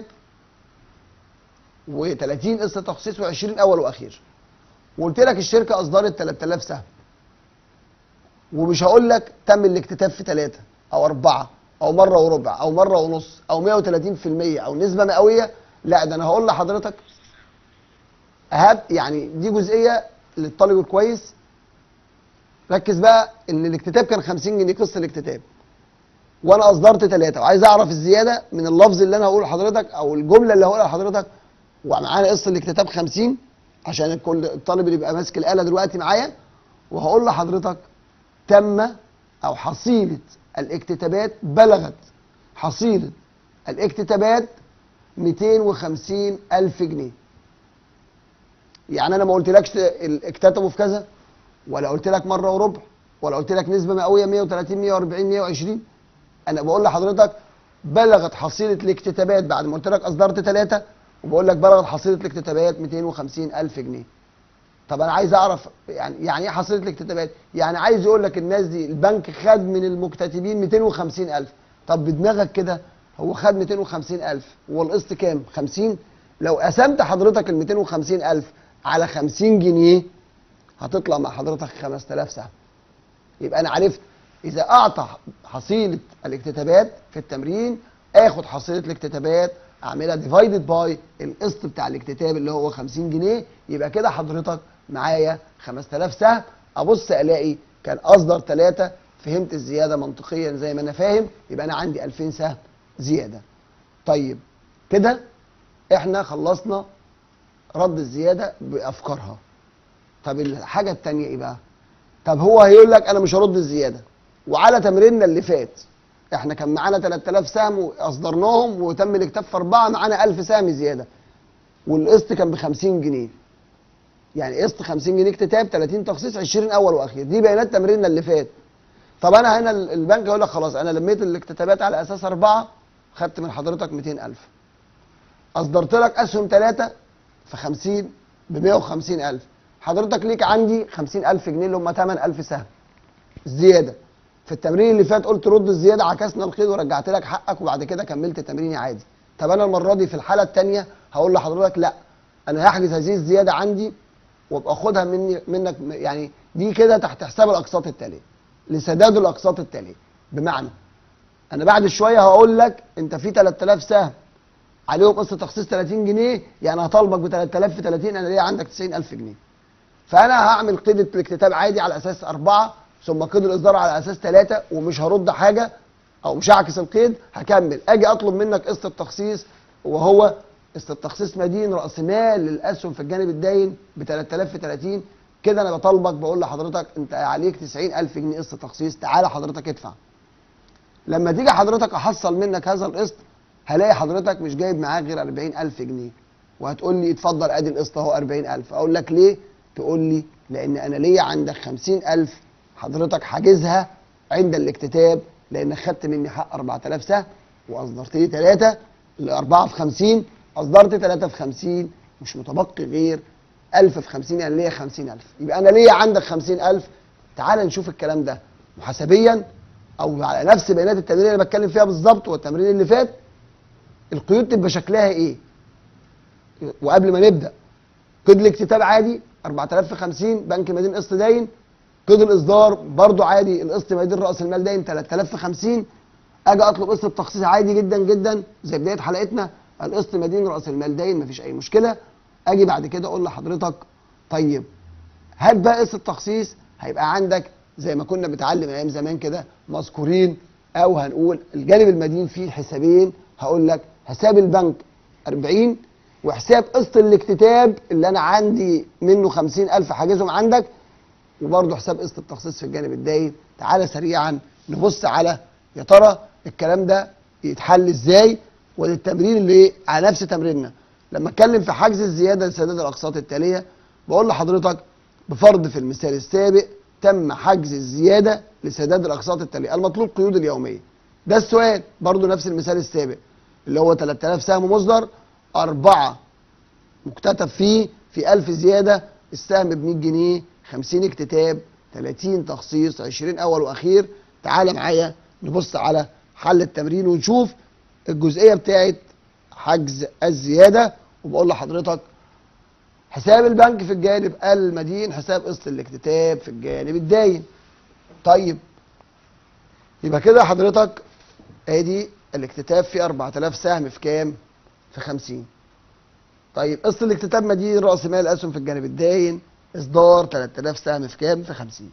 و30 قسط تخصيص و20 اول واخير وقلت لك الشركه اصدرت 3000 سهم ومش هقول لك تم الاكتتاب في ثلاثه او اربعه او مره وربع او مره ونص او 130% او نسبه مئويه لا ده انا هقول لحضرتك أهب يعني دي جزئيه للطالب الكويس ركز بقى ان الاكتتاب كان 50 جنيه قسط الاكتتاب وانا اصدرت ثلاثه وعايز اعرف الزياده من اللفظ اللي انا هقوله لحضرتك او الجمله اللي هقولها لحضرتك ومعانا قسط الاكتتاب 50 عشان الكل الطالب اللي يبقى ماسك الاله دلوقتي معايا وهقول لحضرتك تم او حصيله الاكتتابات بلغت حصيله الاكتتابات 250 الف جنيه يعني انا ما قلتلكش ال- اكتتبوا في كذا ولا قلت لك مره وربع ولا قلت لك نسبه مئويه 130 140 120 انا بقول لحضرتك بلغت حصيله الاكتتابات بعد ما قلت لك اصدرت ثلاثه وبقول لك بلغت حصيله الاكتتابات 250 الف جنيه طب انا عايز اعرف يعني يعني ايه حصيله الاكتتابات يعني عايز يقول لك الناس دي البنك خد من المكتتبين 250 الف طب بدماغك كده هو خد 250000 والقسط كام 50 لو قسمت حضرتك ال 250000 على 50 جنيه هتطلع مع حضرتك 5000 سهم يبقى انا عرفت اذا اعطى حصيله الاكتتابات في التمرين اخد حصيله الاكتتابات اعملها ديفايدد باي القسط بتاع الاكتتاب اللي هو 50 جنيه يبقى كده حضرتك معايا 5000 سهم ابص الاقي كان اصدر ثلاثة فهمت الزياده منطقيا زي ما انا فاهم يبقى انا عندي 2000 سهم زياده طيب كده احنا خلصنا رد الزياده بافكارها طب الحاجه الثانيه ايه بقى طب هو هيقول لك انا مش هرد الزياده وعلى تمريننا اللي فات احنا كان معانا 3000 سهم واصدرناهم وتم الاكتاف في اربعه معانا 1000 سهم زياده والقسط كان ب 50 جنيه يعني قسط 50 جنيه اكتتاب 30 تخصيص 20 اول واخير دي بيانات تمريننا اللي فات طب انا هنا البنك يقول لك خلاص انا لميت الاكتتابات على اساس اربعه خدت من حضرتك 200000 اصدرت لك اسهم ثلاثه في 50 ب 150000 حضرتك ليك عندي 50000 جنيه اللي هم 8000 سهم زياده في التمرين اللي فات قلت رد الزياده عكسنا القيد ورجعت لك حقك وبعد كده كملت تمريني عادي طب انا المره دي في الحاله الثانيه هقول لحضرتك لا انا هحجز هذه الزياده عندي وابقى خدها مني منك يعني دي كده تحت حساب الاقساط التاليه لسداد الاقساط التاليه بمعنى انا بعد شويه هقول لك انت في 3000 سهم عليهم قسط تخصيص 30 جنيه يعني هطالبك ب 3000 في 30 انا ليا عندك 90000 جنيه فانا هعمل قيد الاكتتاب عادي على اساس اربعه ثم قيد الاصدار على اساس ثلاثه ومش هرد حاجه او مش هعكس القيد هكمل اجي اطلب منك قسط التخصيص وهو قسط التخصيص مدين راس مال للاسهم في الجانب الداين ب 3000 في 30 كده انا بطالبك بقول لحضرتك انت عليك 90000 جنيه قسط تخصيص تعالى حضرتك ادفع لما تيجي حضرتك احصل منك هذا القسط هلاقي حضرتك مش جايب معاك غير 40000 جنيه وهتقول لي اتفضل ادي القسط اهو 40000 اقول لك ليه تقول لي لان انا ليا عندك 50000 حضرتك حاجزها عند الاكتتاب لانك خدت مني حق 4000 سهم واصدرت لي 3 الاربعه في 50 اصدرت 3 في 50 مش متبقي غير 1000 في 50 يعني ليا 50000 يبقى انا ليا عندك 50000 تعال نشوف الكلام ده محاسبيا او على نفس بيانات التمرين اللي بتكلم فيها بالظبط والتمرين اللي فات القيود تبقى شكلها ايه وقبل ما نبدا قيد الاكتتاب عادي 4000 في 50 بنك مدين قسط داين قيد الاصدار برضو عادي القسط مدين راس المال داين 3000 في 50 اجي اطلب قسط التخصيص عادي جدا جدا زي بدايه حلقتنا القسط مدين راس المال داين مفيش اي مشكله اجي بعد كده اقول لحضرتك طيب هات بقى قسط التخصيص هيبقى عندك زي ما كنا بنتعلم ايام زمان كده مذكورين او هنقول الجانب المدين فيه حسابين هقول لك حساب البنك 40 وحساب قسط الاكتتاب اللي انا عندي منه 50000 حاجزهم عندك وبرضه حساب قسط التخصيص في الجانب الداين تعالى سريعا نبص على يا ترى الكلام ده يتحل ازاي وللتمرين اللي على نفس تمريننا لما اتكلم في حجز الزياده لسداد الاقساط التاليه بقول لحضرتك بفرض في المثال السابق تم حجز الزياده لسداد الاقساط التاليه المطلوب قيود اليوميه ده السؤال برضه نفس المثال السابق اللي هو 3000 سهم مصدر أربعة مكتتب فيه في 1000 زيادة السهم ب 100 جنيه 50 اكتتاب 30 تخصيص 20 أول وأخير تعالى معايا نبص على حل التمرين ونشوف الجزئية بتاعت حجز الزيادة وبقول لحضرتك حساب البنك في الجانب المدين حساب قسط الاكتتاب في الجانب الداين طيب يبقى كده حضرتك ادي الاكتتاب فيه 4000 سهم في كام؟ في 50 طيب قسط الاكتتاب مدين راس مال الاسهم في الجانب الداين اصدار 3000 سهم في كام؟ في 50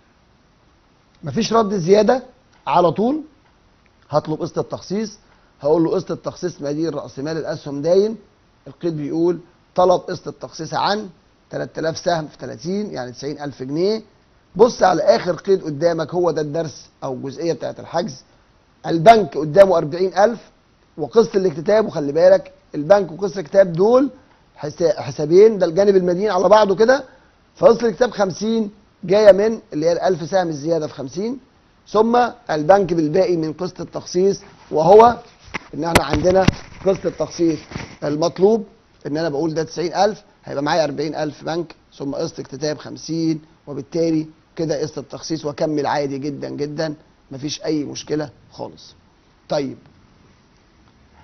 مفيش رد زياده على طول هطلب قسط التخصيص هقول له قسط التخصيص مدين راس مال الاسهم داين القيد بيقول طلب قسط التخصيص عن 3000 سهم في 30 يعني 90000 جنيه بص على اخر قيد قدامك هو ده الدرس او الجزئيه بتاعت الحجز البنك قدامه 40000 وقسط الاكتتاب وخلي بالك البنك وقسط الاكتتاب دول حسابين ده الجانب المدين على بعضه كده فقسط الاكتتاب 50 جايه من اللي هي ال 1000 سهم الزياده في 50 ثم البنك بالباقي من قسط التخصيص وهو ان احنا عندنا قسط التخصيص المطلوب ان انا بقول ده 90000 هيبقى معايا 40000 بنك ثم قسط اكتتاب 50 وبالتالي كده قسط التخصيص واكمل عادي جدا جدا مفيش اي مشكله خالص طيب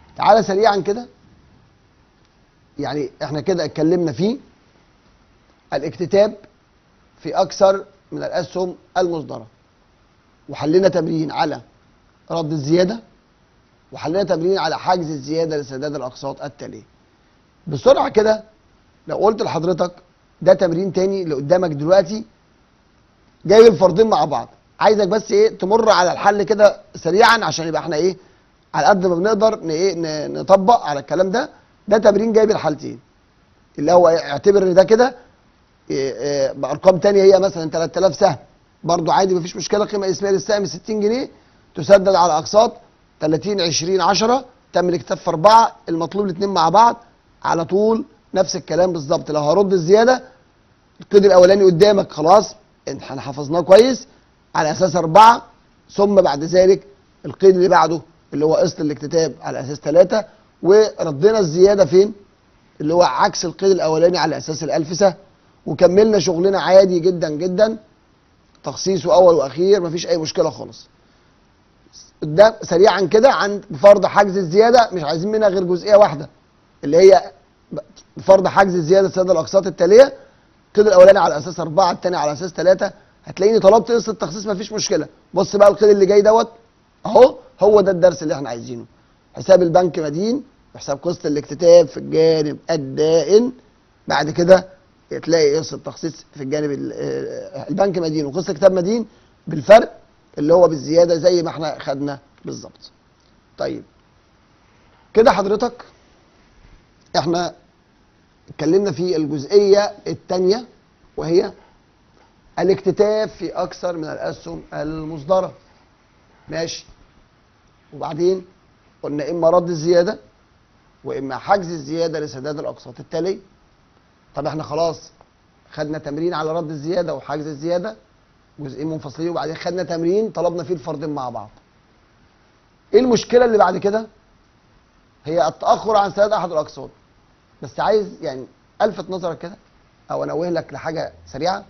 تعالى سريعا كده يعني احنا كده اتكلمنا فيه الاكتتاب في اكثر من الاسهم المصدره وحلينا تمرين على رد الزياده وحلينا تمرين على حجز الزياده لسداد الاقساط التاليه بسرعه كده لو قلت لحضرتك ده تمرين تاني اللي قدامك دلوقتي جايب الفردين مع بعض عايزك بس ايه تمر على الحل كده سريعا عشان يبقى احنا ايه على قد ما بنقدر ن- ايه ن- نطبق على الكلام ده ده تمرين جايب الحالتين اللي هو اعتبر ان ده كده إيه إيه بارقام تانية هي مثلا 3000 سهم برضو عادي مفيش مشكله قيمه اسميه للسهم 60 جنيه تسدد على اقساط 30 20 10 تم الاكتتاب في اربعه المطلوب الاثنين مع بعض على طول نفس الكلام بالظبط لو هرد الزياده القيد الاولاني قدامك خلاص احنا حفظناه كويس على اساس اربعه ثم بعد ذلك القيد اللي بعده اللي هو قسط الاكتتاب على اساس ثلاثه وردينا الزياده فين؟ اللي هو عكس القيد الاولاني على اساس الالف سهم وكملنا شغلنا عادي جدا جدا تخصيصه اول واخير مفيش اي مشكله خالص قدام سريعا كده عند فرض حجز الزياده مش عايزين منها غير جزئيه واحده اللي هي فرض حجز الزياده سداد الاقساط التاليه القيد الاولاني على اساس اربعه الثاني على اساس ثلاثه هتلاقيني طلبت قسط التخصيص مفيش مشكله بص بقى القيد اللي جاي دوت اهو هو ده الدرس اللي احنا عايزينه حساب البنك مدين وحساب قسط الاكتتاب في الجانب الدائن بعد كده تلاقي قسط التخصيص في الجانب ال- آه، البنك مدين وقسط الكتاب مدين بالفرق اللي هو بالزياده زي ما احنا خدنا بالظبط طيب كده حضرتك احنا اتكلمنا في الجزئيه الثانيه وهي الاكتتاب في اكثر من الاسهم المصدره ماشي وبعدين قلنا اما رد الزياده واما حجز الزياده لسداد الاقساط التاليه طب احنا خلاص خدنا تمرين على رد الزياده وحجز الزياده جزئين منفصلين وبعدين خدنا تمرين طلبنا فيه الفردين مع بعض ايه المشكله اللي بعد كده هي التاخر عن سداد احد الاقساط بس عايز يعني الفت نظرك كده او انوه لك لحاجه سريعه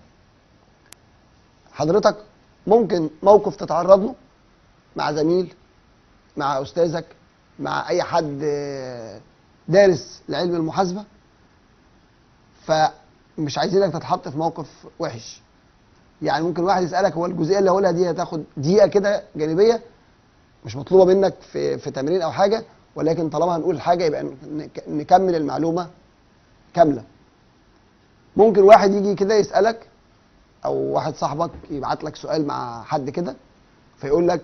حضرتك ممكن موقف تتعرض له مع زميل مع استاذك مع اي حد آه، دارس لعلم المحاسبه فمش عايزينك تتحط في موقف وحش يعني ممكن واحد يسالك هو الجزئيه اللي هقولها دي هتاخد دقيقه كده جانبيه مش مطلوبه منك في في تمرين او حاجه ولكن طالما هنقول حاجه يبقى نك- نكمل المعلومه كامله ممكن واحد يجي كده يسالك او واحد صاحبك يبعت لك سؤال مع حد كده فيقول لك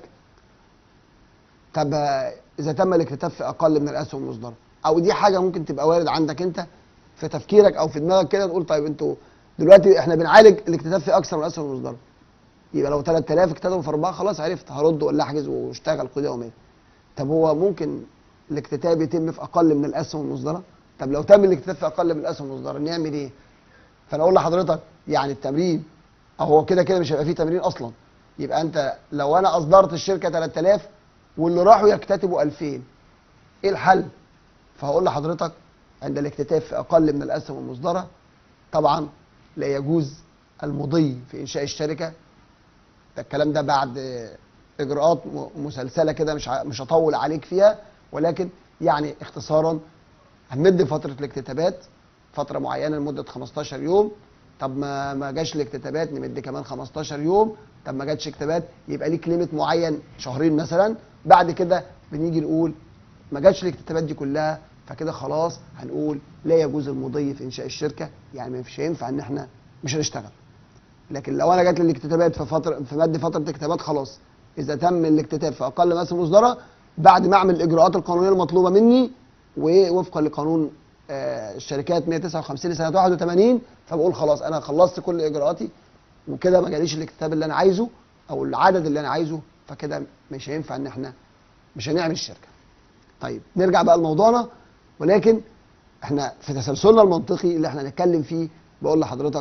طب آه، اذا تم الاكتتاب في اقل من الاسهم المصدره او دي حاجه ممكن تبقى وارد عندك انت في تفكيرك او في دماغك كده تقول طيب انتوا دلوقتي احنا بنعالج الاكتتاب في اكثر من الاسهم المصدره يبقى لو 3000 اكتتبوا في اربعه خلاص عرفت هرد ولا احجز واشتغل قيد يوميه طب هو ممكن الاكتتاب يتم في اقل من الاسهم المصدره طب لو تم الاكتتاب في اقل من الاسهم المصدره نعمل ايه فانا اقول لحضرتك يعني التمرين أو هو كده كده مش هيبقى فيه تمرين اصلا يبقى انت لو انا اصدرت الشركه 3000 واللي راحوا يكتتبوا 2000 ايه الحل فهقول لحضرتك عند الاكتتاب في اقل من الاسهم المصدره طبعا لا يجوز المضي في انشاء الشركه ده الكلام ده بعد اجراءات م- مسلسله كده مش ع- مش هطول عليك فيها ولكن يعني اختصارا هنمد فتره الاكتتابات فتره معينه لمده 15 يوم طب ما ما جاش الاكتتابات نمد كمان 15 يوم طب ما جاتش اكتتابات يبقى ليك ليميت معين شهرين مثلا بعد كده بنيجي نقول ما جاتش الاكتتابات دي كلها فكده خلاص هنقول لا يجوز المضي في انشاء الشركه يعني مش هينفع ان احنا مش هنشتغل لكن لو انا جات لي الاكتتابات في فتره في مد فتره اكتتابات خلاص اذا تم الاكتتاب في اقل من اسهم مصدره بعد ما اعمل الاجراءات القانونيه المطلوبه مني ووفقا لقانون آه، الشركات 159 لسنه 81 فبقول خلاص انا خلصت كل اجراءاتي وكده ما جاليش الاكتتاب اللي انا عايزه او العدد اللي انا عايزه فكده مش هينفع ان احنا مش هنعمل الشركه. طيب نرجع بقى لموضوعنا ولكن احنا في تسلسلنا المنطقي اللي احنا هنتكلم فيه بقول لحضرتك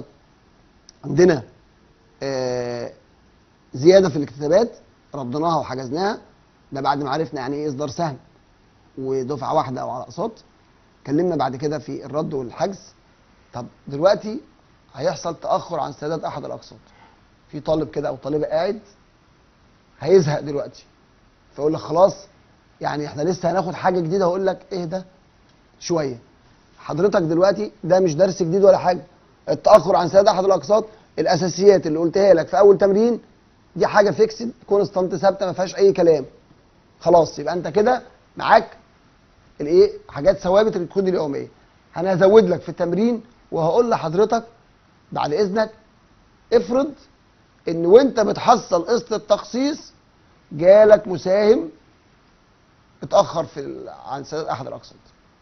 عندنا آه، زياده في الاكتتابات رديناها وحجزناها ده بعد ما عرفنا يعني ايه اصدار سهم ودفعه واحده او على اقساط اتكلمنا بعد كده في الرد والحجز طب دلوقتي هيحصل تاخر عن سداد احد الاقساط في طالب كده او طالبه قاعد هيزهق دلوقتي فيقول لك خلاص يعني احنا لسه هناخد حاجه جديده هقول لك ايه ده شويه حضرتك دلوقتي ده مش درس جديد ولا حاجه التاخر عن سداد احد الاقساط الاساسيات اللي قلتها لك في اول تمرين دي حاجه فيكسد كونستانت ثابته ما فيهاش اي كلام خلاص يبقى انت كده معاك الايه حاجات ثوابت الكود اليوميه انا هزود لك في التمرين وهقول لحضرتك بعد اذنك افرض ان وانت بتحصل قسط التخصيص جالك مساهم اتاخر في ال- عن سداد احد الاقساط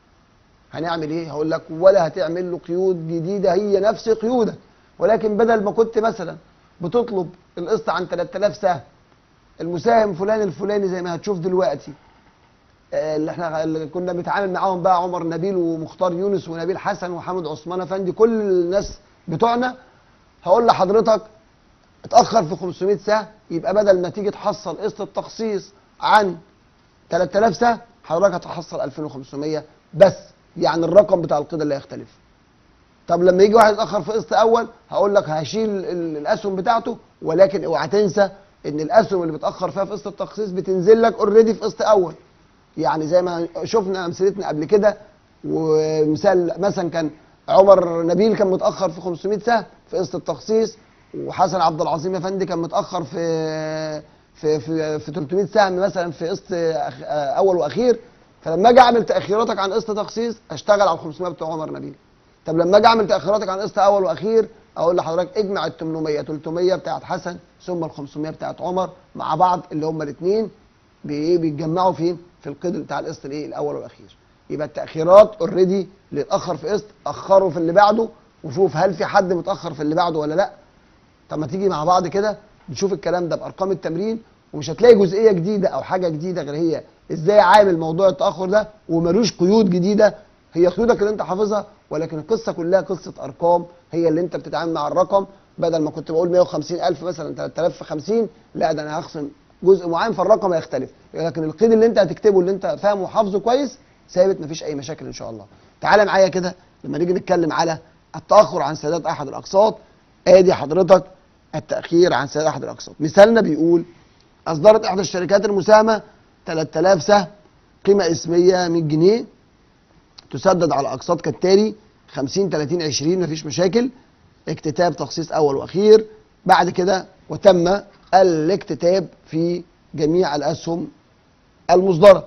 هنعمل ايه هقول لك ولا هتعمل له قيود جديده هي نفس قيودك ولكن بدل ما كنت مثلا بتطلب القسط عن 3000 سهم المساهم فلان الفلاني زي ما هتشوف دلوقتي آه، اللي احنا اللي كنا بنتعامل معاهم بقى عمر نبيل ومختار يونس ونبيل حسن وحامد عثمان افندي كل الناس بتوعنا هقول لحضرتك اتاخر في 500 سهم يبقى بدل ما تيجي تحصل قسط التخصيص عن 3000 سهم حضرتك هتحصل 2500 بس يعني الرقم بتاع القيد اللي هيختلف طب لما يجي واحد يتاخر في قسط اول هقول لك هشيل ال- الاسهم بتاعته ولكن اوعى تنسى ان الاسهم اللي بتاخر فيها في قسط التخصيص بتنزل لك اوريدي في قسط اول يعني زي ما شفنا امثلتنا قبل كده ومثال مثلا كان عمر نبيل كان متاخر في 500 سهم في قسط التخصيص وحسن عبد العظيم افندي كان متاخر في في في, في 300 سهم مثلا في قسط أخ- اول واخير فلما اجي اعمل تاخيراتك عن قسط تخصيص اشتغل على ال 500 بتوع عمر نبيل طب لما اجي اعمل تاخيراتك عن قسط اول واخير اقول لحضرتك اجمع ال 800 300 بتاعت حسن ثم ال 500 بتاعت عمر مع بعض اللي هم الاثنين بايه بيتجمعوا فين في القيد بتاع القسط الايه الاول والاخير يبقى التاخيرات اوريدي اللي اتاخر في قسط اخره في اللي بعده وشوف هل في حد متاخر في اللي بعده ولا لا طب ما تيجي مع بعض كده نشوف الكلام ده بارقام التمرين ومش هتلاقي جزئيه جديده او حاجه جديده غير هي ازاي عامل موضوع التاخر ده وملوش قيود جديده هي قيودك اللي انت حافظها ولكن القصه كلها قصه ارقام هي اللي انت بتتعامل مع الرقم بدل ما كنت بقول 150000 مثلا 3000 في 50 لا ده انا هخصم جزء معين فالرقم هيختلف لكن القيد اللي انت هتكتبه اللي انت فاهمه وحافظه كويس ثابت مفيش اي مشاكل ان شاء الله تعالى معايا كده لما نيجي نتكلم على التاخر عن سداد احد الاقساط ادي حضرتك التاخير عن سداد احد الاقساط مثالنا بيقول اصدرت احدى الشركات المساهمه 3000 سهم قيمه اسميه 100 جنيه تسدد على اقساط كالتالي 50 30 20 مفيش مشاكل اكتتاب تخصيص اول واخير بعد كده وتم الاكتتاب في جميع الاسهم المصدره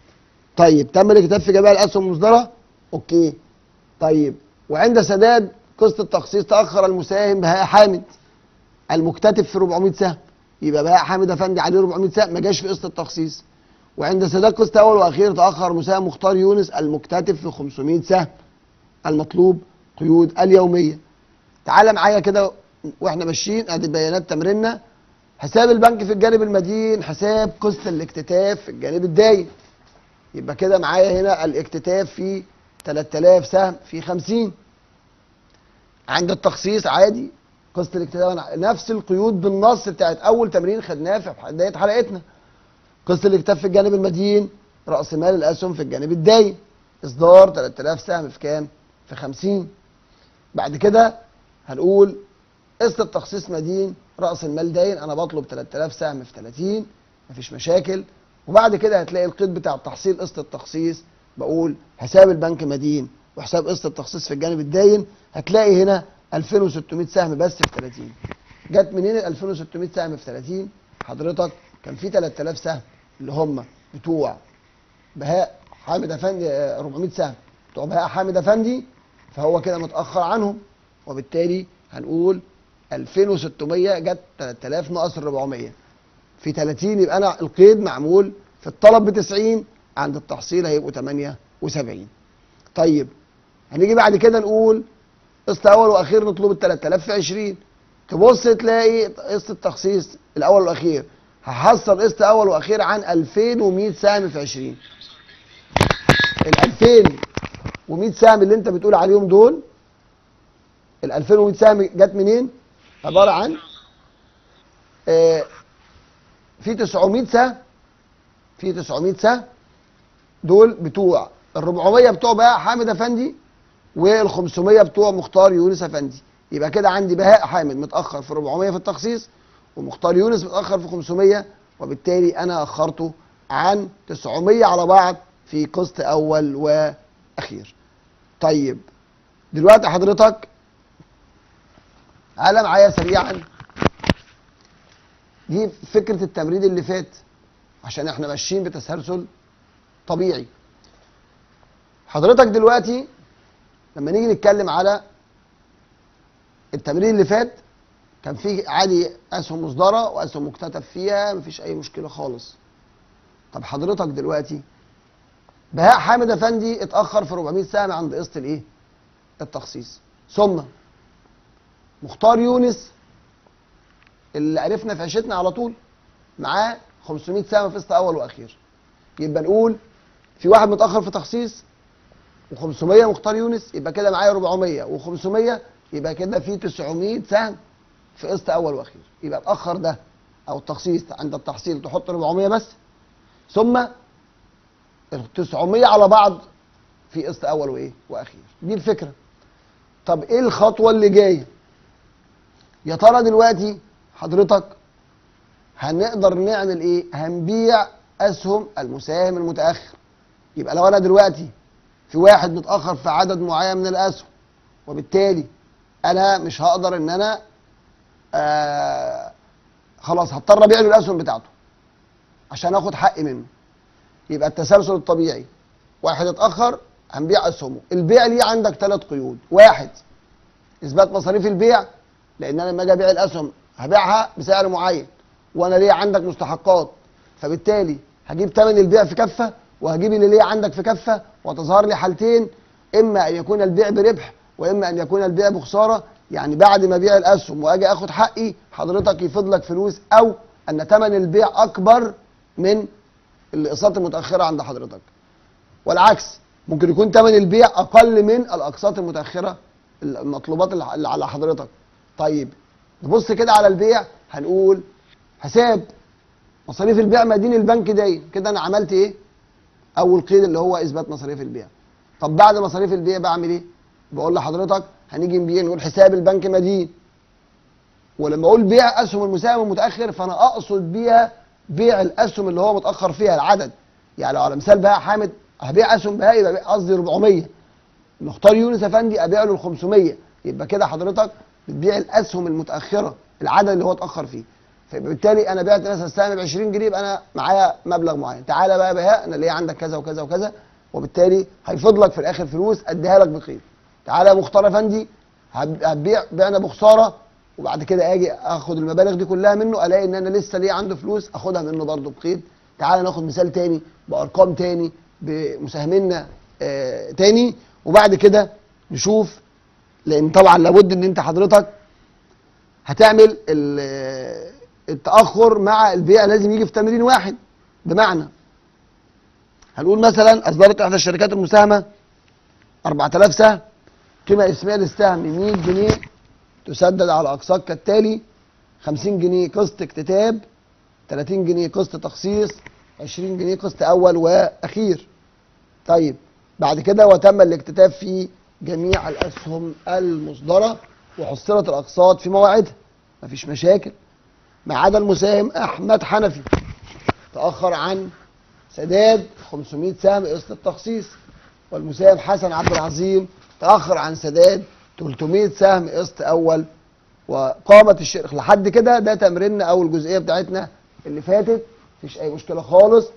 طيب تم الاكتتاب في جميع الاسهم المصدره اوكي طيب وعند سداد قسط التخصيص تاخر المساهم بهاء حامد المكتتب في 400 سهم يبقى بهاء حامد افندي عليه 400 سهم ما جاش في قسط التخصيص وعند سداد قسط اول واخير تاخر مساهم مختار يونس المكتتب في 500 سهم المطلوب قيود اليوميه تعالى معايا كده واحنا ماشيين ادي بيانات تمريننا حساب البنك في الجانب المدين حساب قسط الاكتتاف في الجانب الداين يبقى كده معايا هنا الاكتتاف في 3000 سهم في 50 عند التخصيص عادي قسط الاكتتاف نفس القيود بالنص بتاعت اول تمرين خدناه في بدايه حلقتنا قسط الاكتتاف في الجانب المدين راس مال الاسهم في الجانب الداين اصدار 3000 سهم في كام في 50 بعد كده هنقول قسط التخصيص مدين راس المال داين انا بطلب 3000 سهم في 30 مفيش مشاكل وبعد كده هتلاقي القيد بتاع تحصيل قسط التخصيص بقول حساب البنك مدين وحساب قسط التخصيص في الجانب الداين هتلاقي هنا 2600 سهم بس في 30 جت منين ال 2600 سهم في 30 حضرتك كان في 3000 سهم اللي هم بتوع بهاء حامد افندي آه، 400 سهم بتوع بهاء حامد افندي فهو كده متاخر عنهم وبالتالي هنقول 2600 جت 3000 ناقص ال 400 في 30 يبقى انا القيد معمول في الطلب ب 90 عند التحصيل هيبقوا 78 طيب هنيجي بعد كده نقول قسط اول واخير نطلب ال 3000 في 20 تبص تلاقي قسط التخصيص الاول والاخير هحصل قسط اول واخير عن 2100 سهم في 20 ال 2100 سهم اللي انت بتقول عليهم دول ال 2100 سهم جت منين؟ عباره عن آه في 900 سهم في 900 سهم دول بتوع ال 400 بتوع بهاء حامد افندي وال 500 بتوع مختار يونس افندي يبقى كده عندي بهاء حامد متاخر في 400 في التخصيص ومختار يونس متاخر في 500 وبالتالي انا اخرته عن 900 على بعض في قسط اول واخير طيب دلوقتي حضرتك تعالى معايا سريعا دي فكره التمرين اللي فات عشان احنا ماشيين بتسلسل طبيعي حضرتك دلوقتي لما نيجي نتكلم على التمرين اللي فات كان في عادي اسهم مصدره واسهم مكتتب فيها مفيش اي مشكله خالص طب حضرتك دلوقتي بهاء حامد افندي اتاخر في 400 سهم عند قسط الايه التخصيص ثم مختار يونس اللي عرفنا في عيشتنا على طول معاه 500 سهم في قسط اول واخير يبقى نقول في واحد متاخر في تخصيص و500 مختار يونس يبقى كده معايا 400 و500 يبقى كده في 900 سهم في قسط اول واخير يبقى اتاخر ده او التخصيص عند التحصيل تحط 400 بس ثم ال 900 على بعض في قسط اول وايه واخير دي الفكره طب ايه الخطوه اللي جايه يا ترى دلوقتي حضرتك هنقدر نعمل ايه هنبيع اسهم المساهم المتاخر يبقى لو انا دلوقتي في واحد متاخر في عدد معين من الاسهم وبالتالي انا مش هقدر ان انا آه خلاص هضطر ابيع له الاسهم بتاعته عشان اخد حقي منه يبقى التسلسل الطبيعي واحد اتاخر هنبيع اسهمه البيع ليه عندك ثلاث قيود واحد اثبات مصاريف البيع لان انا لما اجي ابيع الاسهم هبيعها بسعر معين وانا ليه عندك مستحقات فبالتالي هجيب ثمن البيع في كفه وهجيب اللي ليه عندك في كفه وتظهر لي حالتين اما ان يكون البيع بربح واما ان يكون البيع بخساره يعني بعد ما ابيع الاسهم واجي اخد حقي حضرتك يفضل لك فلوس او ان ثمن البيع اكبر من الاقساط المتاخره عند حضرتك والعكس ممكن يكون ثمن البيع اقل من الاقساط المتاخره المطلوبات اللي على حضرتك طيب نبص كده على البيع هنقول حساب مصاريف البيع مدين البنك داين كده انا عملت ايه اول قيد اللي هو اثبات مصاريف البيع طب بعد مصاريف البيع بعمل ايه بقول لحضرتك هنيجي نبيع نقول حساب البنك مدين ولما اقول بيع اسهم المساهم المتاخر فانا اقصد بيها بيع الاسهم اللي هو متاخر فيها العدد يعني لو على مثال بهاء حامد هبيع اسهم بهاء يبقى قصدي 400 مختار يونس افندي ابيع له ال 500 يبقى كده حضرتك بتبيع الاسهم المتاخره العدد اللي هو اتاخر فيه فبالتالي انا بعت مثلا السهم ب 20 جنيه يبقى انا معايا مبلغ معين تعالى بقى بهاء انا ليه عندك كذا وكذا وكذا وبالتالي هيفضل لك في الاخر فلوس اديها لك بقيمه تعالى يا مختار افندي هتبيع بعنا بخساره وبعد كده اجي اخد المبالغ دي كلها منه الاقي ان انا لسه ليه عنده فلوس اخدها منه برضه بقيد تعالى ناخد مثال تاني بارقام تاني بمساهمينا آه تاني وبعد كده نشوف لان طبعا لابد ان انت حضرتك هتعمل التاخر مع البيع لازم يجي في تمرين واحد بمعنى هنقول مثلا اصدرت احدى الشركات المساهمه 4000 سهم قيمه اسميه للسهم 100 جنيه تسدد على اقساط كالتالي 50 جنيه قسط اكتتاب 30 جنيه قسط تخصيص 20 جنيه قسط اول واخير طيب بعد كده وتم الاكتتاب في جميع الاسهم المصدره وحصلت الاقساط في مواعيدها مفيش مشاكل ما عدا المساهم احمد حنفي تاخر عن سداد 500 سهم قسط التخصيص والمساهم حسن عبد العظيم تاخر عن سداد 300 سهم قسط اول وقامت الشركه لحد كده ده تمريننا او الجزئيه بتاعتنا اللي فاتت مفيش اي مشكله خالص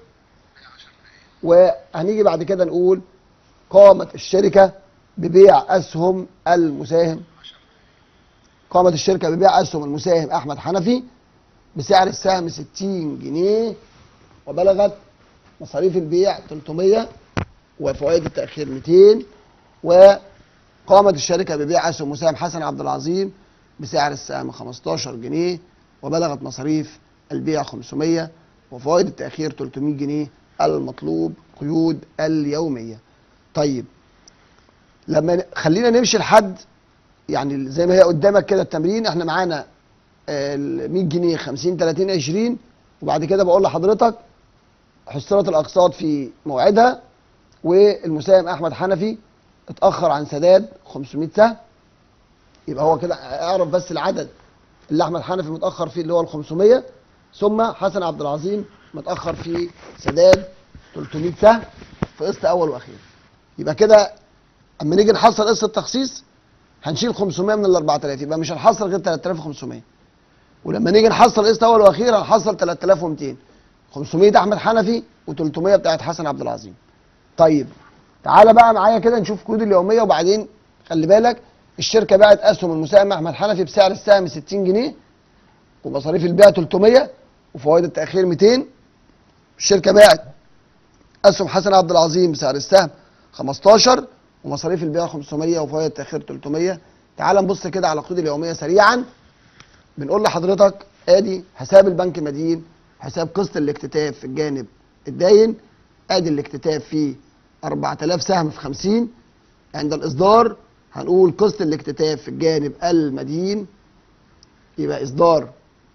وهنيجي بعد كده نقول قامت الشركه ببيع اسهم المساهم قامت الشركه ببيع اسهم المساهم احمد حنفي بسعر السهم 60 جنيه وبلغت مصاريف البيع 300 وفوائد التاخير 200 وقامت الشركه ببيع اسهم مساهم حسن عبد العظيم بسعر السهم 15 جنيه وبلغت مصاريف البيع 500 وفوائد التاخير 300 جنيه المطلوب قيود اليوميه طيب لما خلينا نمشي لحد يعني زي ما هي قدامك كده التمرين احنا معانا ال 100 جنيه 50 30 20 وبعد كده بقول لحضرتك حصلت الاقساط في موعدها والمساهم احمد حنفي اتاخر عن سداد 500 سهم يبقى هو كده اعرف بس العدد اللي احمد حنفي متاخر فيه اللي هو ال 500 ثم حسن عبد العظيم متاخر في سداد 300 سهم في قسط اول واخير يبقى كده اما نيجي نحصل قسط التخصيص هنشيل 500 من ال 4000 يبقى مش هنحصل غير 3500 ولما نيجي نحصل قسط اول واخير هنحصل 3200 500 احمد حنفي و300 بتاعت حسن عبد العظيم طيب تعالى بقى معايا كده نشوف كود اليوميه وبعدين خلي بالك الشركه باعت اسهم المساهم احمد حنفي بسعر السهم 60 جنيه ومصاريف البيع 300 وفوائد التاخير 200 الشركه باعت اسهم حسن عبد العظيم بسعر السهم 15 ومصاريف البيع 500 وفوائد التاخير 300 تعال نبص كده على القيود اليوميه سريعا بنقول لحضرتك ادي حساب البنك مدين حساب قسط الاكتتاب في الجانب الداين ادي الاكتتاب فيه 4000 سهم في 50 عند الاصدار هنقول قسط الاكتتاب في الجانب المدين يبقى اصدار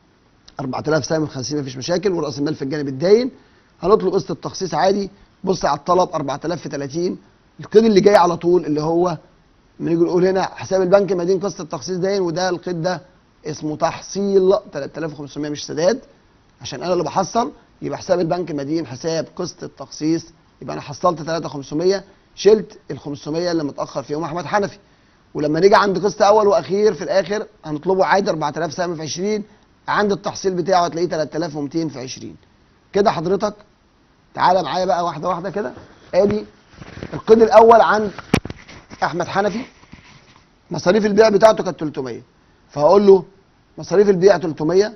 4000 سهم في 50 مفيش مشاكل وراس المال في الجانب الداين هنطلب قسط التخصيص عادي بص على الطلب 4000 في 30 القيد اللي جاي على طول اللي هو بنيجي نقول هنا حساب البنك مدين قسط التخصيص داين وده القيد ده اسمه تحصيل 3500 مش سداد عشان انا اللي بحصل يبقى حساب البنك مدين حساب قسط التخصيص يبقى انا حصلت 3500 شلت ال 500 اللي متاخر فيهم احمد حنفي ولما نيجي عند قسط اول واخير في الاخر هنطلبه عادي 4000 سهم في 20 عند التحصيل بتاعه هتلاقيه 3200 في 20 كده حضرتك تعالى معايا بقى واحده واحده كده ادي القيد الاول عند احمد حنفي مصاريف البيع بتاعته كانت 300 فهقول له مصاريف البيع 300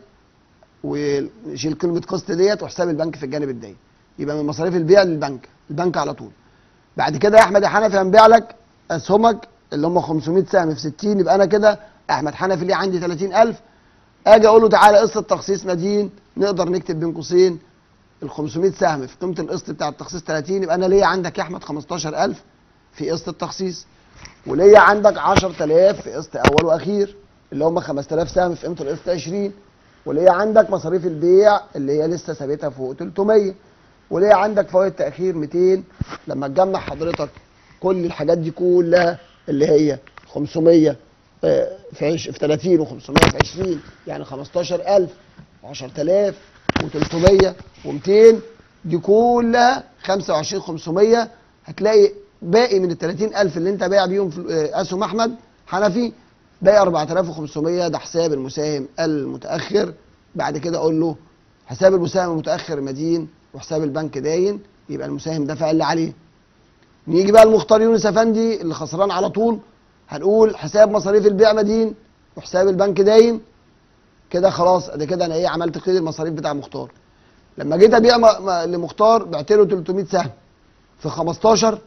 ونشيل كلمه قسط ديت وحساب البنك في الجانب الداين يبقى من مصاريف البيع للبنك البنك على طول بعد كده يا احمد يا حنفي هنبيع لك اسهمك اللي هم 500 سهم في 60 يبقى انا كده احمد حنفي ليه عندي 30000 اجي اقول له تعالى قسط التخصيص مدين نقدر نكتب بين قوسين ال 500 سهم في قيمه القسط بتاع التخصيص 30 يبقى انا ليا عندك يا احمد 15000 في قسط التخصيص وليا عندك 10000 في قسط اول واخير اللي هم 5000 سهم في قيمه القسط 20 وليا عندك مصاريف البيع اللي هي لسه ثابتها فوق 300 وليا عندك فوائد تاخير 200 لما تجمع حضرتك كل الحاجات دي كلها اللي هي 500 آه، في عش- في 30 و500 في 20 يعني 15000 10000 و300 و200 دي كلها 25 500 هتلاقي باقي من ال 30000 اللي انت بايع بيهم في آه، اسهم احمد حنفي باقي 4500 ده حساب المساهم المتاخر بعد كده اقول له حساب المساهم المتاخر مدين وحساب البنك داين يبقى المساهم دفع اللي عليه نيجي بقى المختار يونس افندي اللي خسران على طول هنقول حساب مصاريف البيع مدين وحساب البنك داين كده خلاص ده كده انا ايه عملت قيد المصاريف بتاع مختار لما جيت ابيع م- م- لمختار بعت له 300 سهم في 15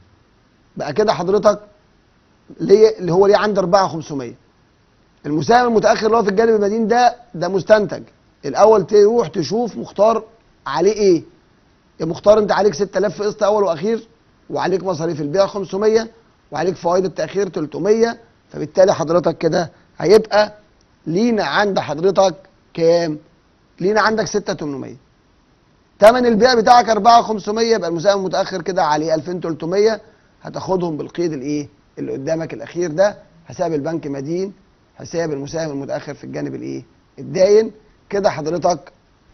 بقى كده حضرتك ليه اللي هو ليه عندي 4500 المساهم المتاخر اللي هو في الجانب المدين ده ده مستنتج الاول تروح تشوف مختار عليه ايه يا مختار انت عليك 6000 في قسط اول واخير وعليك مصاريف البيع 500 وعليك فوائد التاخير 300 فبالتالي حضرتك كده هيبقى لينا عند حضرتك كام؟ لينا عندك 6800 تمن البيع بتاعك 4500 يبقى المساهم المتاخر كده عليه 2300 هتاخدهم بالقيد الايه؟ اللي قدامك الاخير ده حساب البنك مدين حساب المساهم المتاخر في الجانب الايه؟ الداين كده حضرتك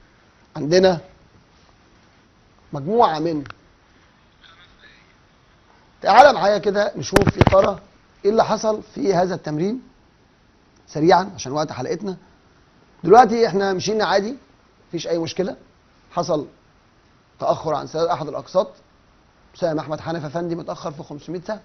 عندنا مجموعه من تعالى معايا كده نشوف يا ترى ايه اللي حصل في هذا التمرين سريعا عشان وقت حلقتنا دلوقتي احنا مشينا عادي مفيش اي مشكله حصل تاخر عن سداد احد الاقساط مساهم احمد حنفي افندي متاخر في 500 سهم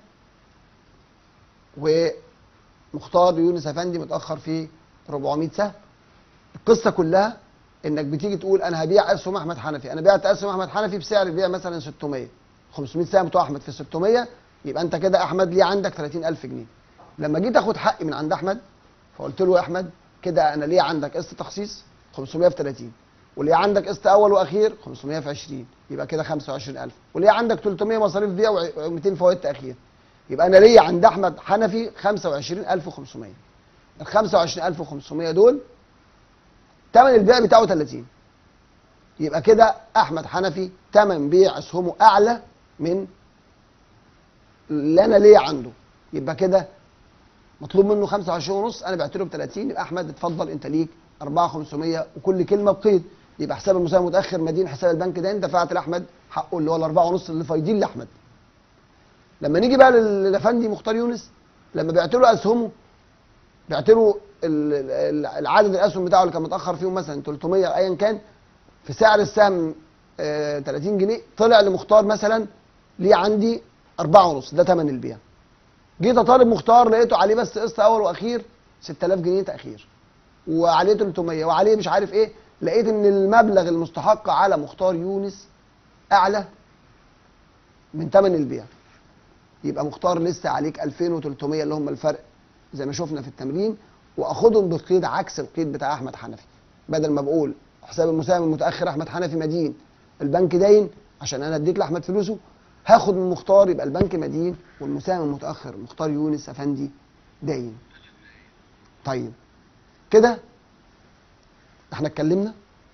ومختار يونس افندي متاخر في 400 سهم القصه كلها انك بتيجي تقول انا هبيع اسهم احمد حنفي انا بعت اسهم احمد حنفي بسعر البيع مثلا 600 500 سهم بتوع احمد في 600 يبقى انت كده احمد ليه عندك 30000 جنيه لما جيت اخد حقي من عند احمد فقلت له يا احمد كده انا ليه عندك قسط تخصيص 500 في 30 وليه عندك قسط اول واخير 500 في 20 يبقى كده 25000 وليه عندك 300 مصاريف بيع و200 فوائد تاخير يبقى انا ليا عند احمد حنفي 25500 ال 25500 دول ثمن البيع بتاعه 30 يبقى كده احمد حنفي ثمن بيع اسهمه اعلى من اللي انا ليا عنده يبقى كده مطلوب منه 25 ونص انا بعت له ب 30 يبقى احمد اتفضل انت ليك 4500 وكل كلمه بقيد يبقى حساب المساهم المتاخر مدين حساب البنك دين دفعت لاحمد حقه اللي هو الاربعه ونص اللي فايضين لاحمد لما نيجي بقى للافندي مختار يونس لما بعت له اسهمه بعت له ال- ال- العدد الاسهم بتاعه اللي كان متاخر فيهم مثلا 300 ايا كان في سعر السهم آه 30 جنيه طلع لمختار مثلا ليه عندي أربعة ونص ده ثمن البيع جيت اطالب مختار لقيته عليه بس قسط اول واخير 6000 جنيه تاخير وعليه 300 وعليه مش عارف ايه لقيت ان المبلغ المستحق على مختار يونس اعلى من ثمن البيع يبقى مختار لسه عليك 2300 اللي هم الفرق زي ما شفنا في التمرين واخدهم بالقيد عكس القيد بتاع احمد حنفي بدل ما بقول حساب المساهم المتاخر احمد حنفي مدين البنك داين عشان انا اديت لاحمد فلوسه هاخد من مختار يبقى البنك مدين والمساهم المتاخر مختار يونس افندي داين طيب كده احنا اتكلمنا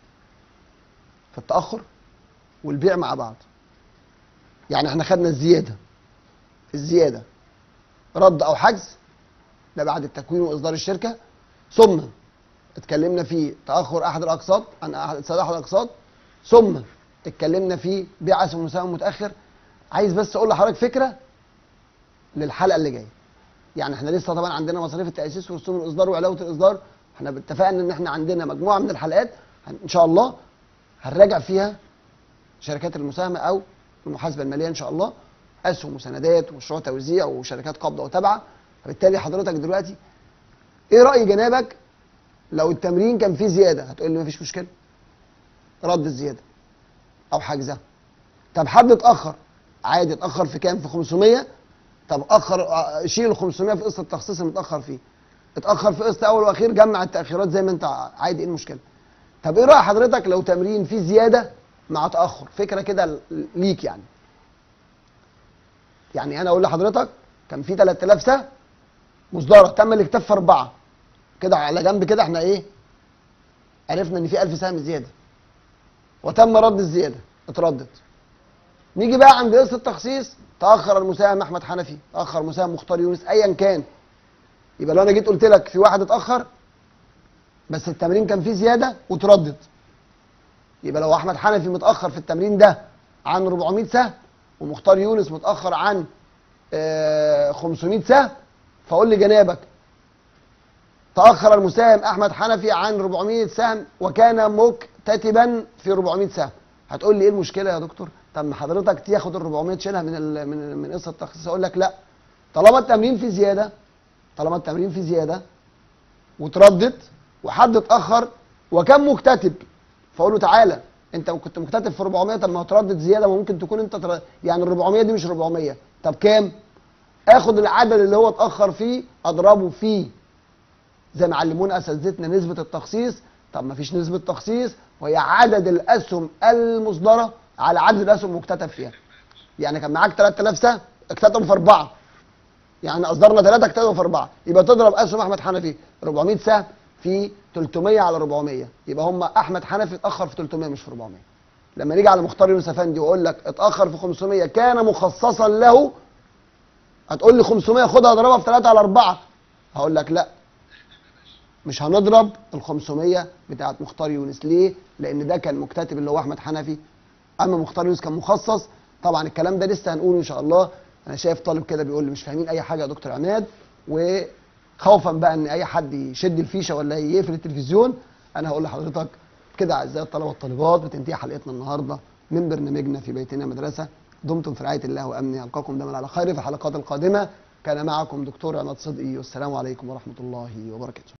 في التاخر والبيع مع بعض يعني احنا خدنا الزياده الزياده رد او حجز ده بعد التكوين واصدار الشركه ثم اتكلمنا في تاخر احد الاقساط عن احد سداد احد الاقساط ثم اتكلمنا في بيع اسهم مساهم متاخر عايز بس اقول لحضرتك فكره للحلقه اللي جايه يعني احنا لسه طبعا عندنا مصاريف التاسيس ورسوم الاصدار وعلاوه الاصدار احنا اتفقنا ان احنا عندنا مجموعه من الحلقات هن- ان شاء الله هنراجع فيها شركات المساهمه او المحاسبه الماليه ان شاء الله اسهم وسندات ومشروع توزيع وشركات قابضه وتابعه فبالتالي حضرتك دلوقتي ايه راي جنابك لو التمرين كان فيه زياده هتقول لي مفيش مشكله رد الزياده او حجزها طب حد اتاخر عادي اتاخر في كام في 500 طب اخر آه، شيل ال 500 في قسط التخصيص المتاخر فيه اتاخر في قسط اول واخير جمع التاخيرات زي ما انت عادي ايه المشكله طب ايه راي حضرتك لو تمرين فيه زياده مع تاخر فكره كده ل- ليك يعني يعني انا اقول لحضرتك كان في 3000 سهم مصدره تم الاكتفاء في اربعه كده على جنب كده احنا ايه عرفنا ان في 1000 سهم زياده وتم رد الزياده اتردت نيجي بقى عند قسط التخصيص تاخر المساهم احمد حنفي تاخر مساهم مختار يونس ايا كان يبقى لو انا جيت قلت لك في واحد اتاخر بس التمرين كان فيه زياده وتردد يبقى لو احمد حنفي متاخر في التمرين ده عن 400 سهم ومختار يونس متاخر عن آه، 500 سهم فقول لي جنابك تاخر المساهم احمد حنفي عن 400 سهم وكان مكتتبا في 400 سهم هتقول لي ايه المشكله يا دكتور طب ما حضرتك تاخد ال 400 تشيلها من ال من من قصه التخصيص اقول لك لا طالما التمرين فيه زياده طالما التمرين فيه زياده وتردد وحد اتاخر وكان مكتتب فاقول له تعالى انت كنت مكتتب في 400 طب ما هو تردد زياده ما ممكن تكون انت تر... يعني ال 400 دي مش 400 طب كام؟ اخد العدد اللي هو اتاخر فيه اضربه فيه زي ما علمونا اساتذتنا نسبه التخصيص طب ما فيش نسبه تخصيص وهي عدد الاسهم المصدره على عدد الاسهم المكتتب فيها يعني كان معاك 3000 سهم اكتتبوا في اربعه يعني اصدرنا ثلاثه اكتتبوا في اربعه يبقى تضرب اسهم احمد حنفي 400 سهم في 300 على 400 يبقى هم احمد حنفي اتاخر في 300 مش في 400 لما نيجي على مختار يونس افندي واقول لك اتاخر في 500 كان مخصصا له هتقول لي 500 خدها اضربها في 3 على 4 هقول لك لا مش هنضرب ال 500 بتاعت مختار يونس ليه؟ لان ده كان مكتتب اللي هو احمد حنفي اما مختار يونس كان مخصص طبعا الكلام ده لسه هنقوله ان شاء الله انا شايف طالب كده بيقول لي مش فاهمين اي حاجه يا دكتور عماد وخوفا بقى ان اي حد يشد الفيشه ولا يقفل التلفزيون انا هقول لحضرتك كده اعزائي الطلبه والطالبات بتنتهي حلقتنا النهارده من برنامجنا في بيتنا مدرسه دمتم في رعايه الله وامنه القاكم دائما على خير في الحلقات القادمه كان معكم دكتور عماد صدقي والسلام عليكم ورحمه الله وبركاته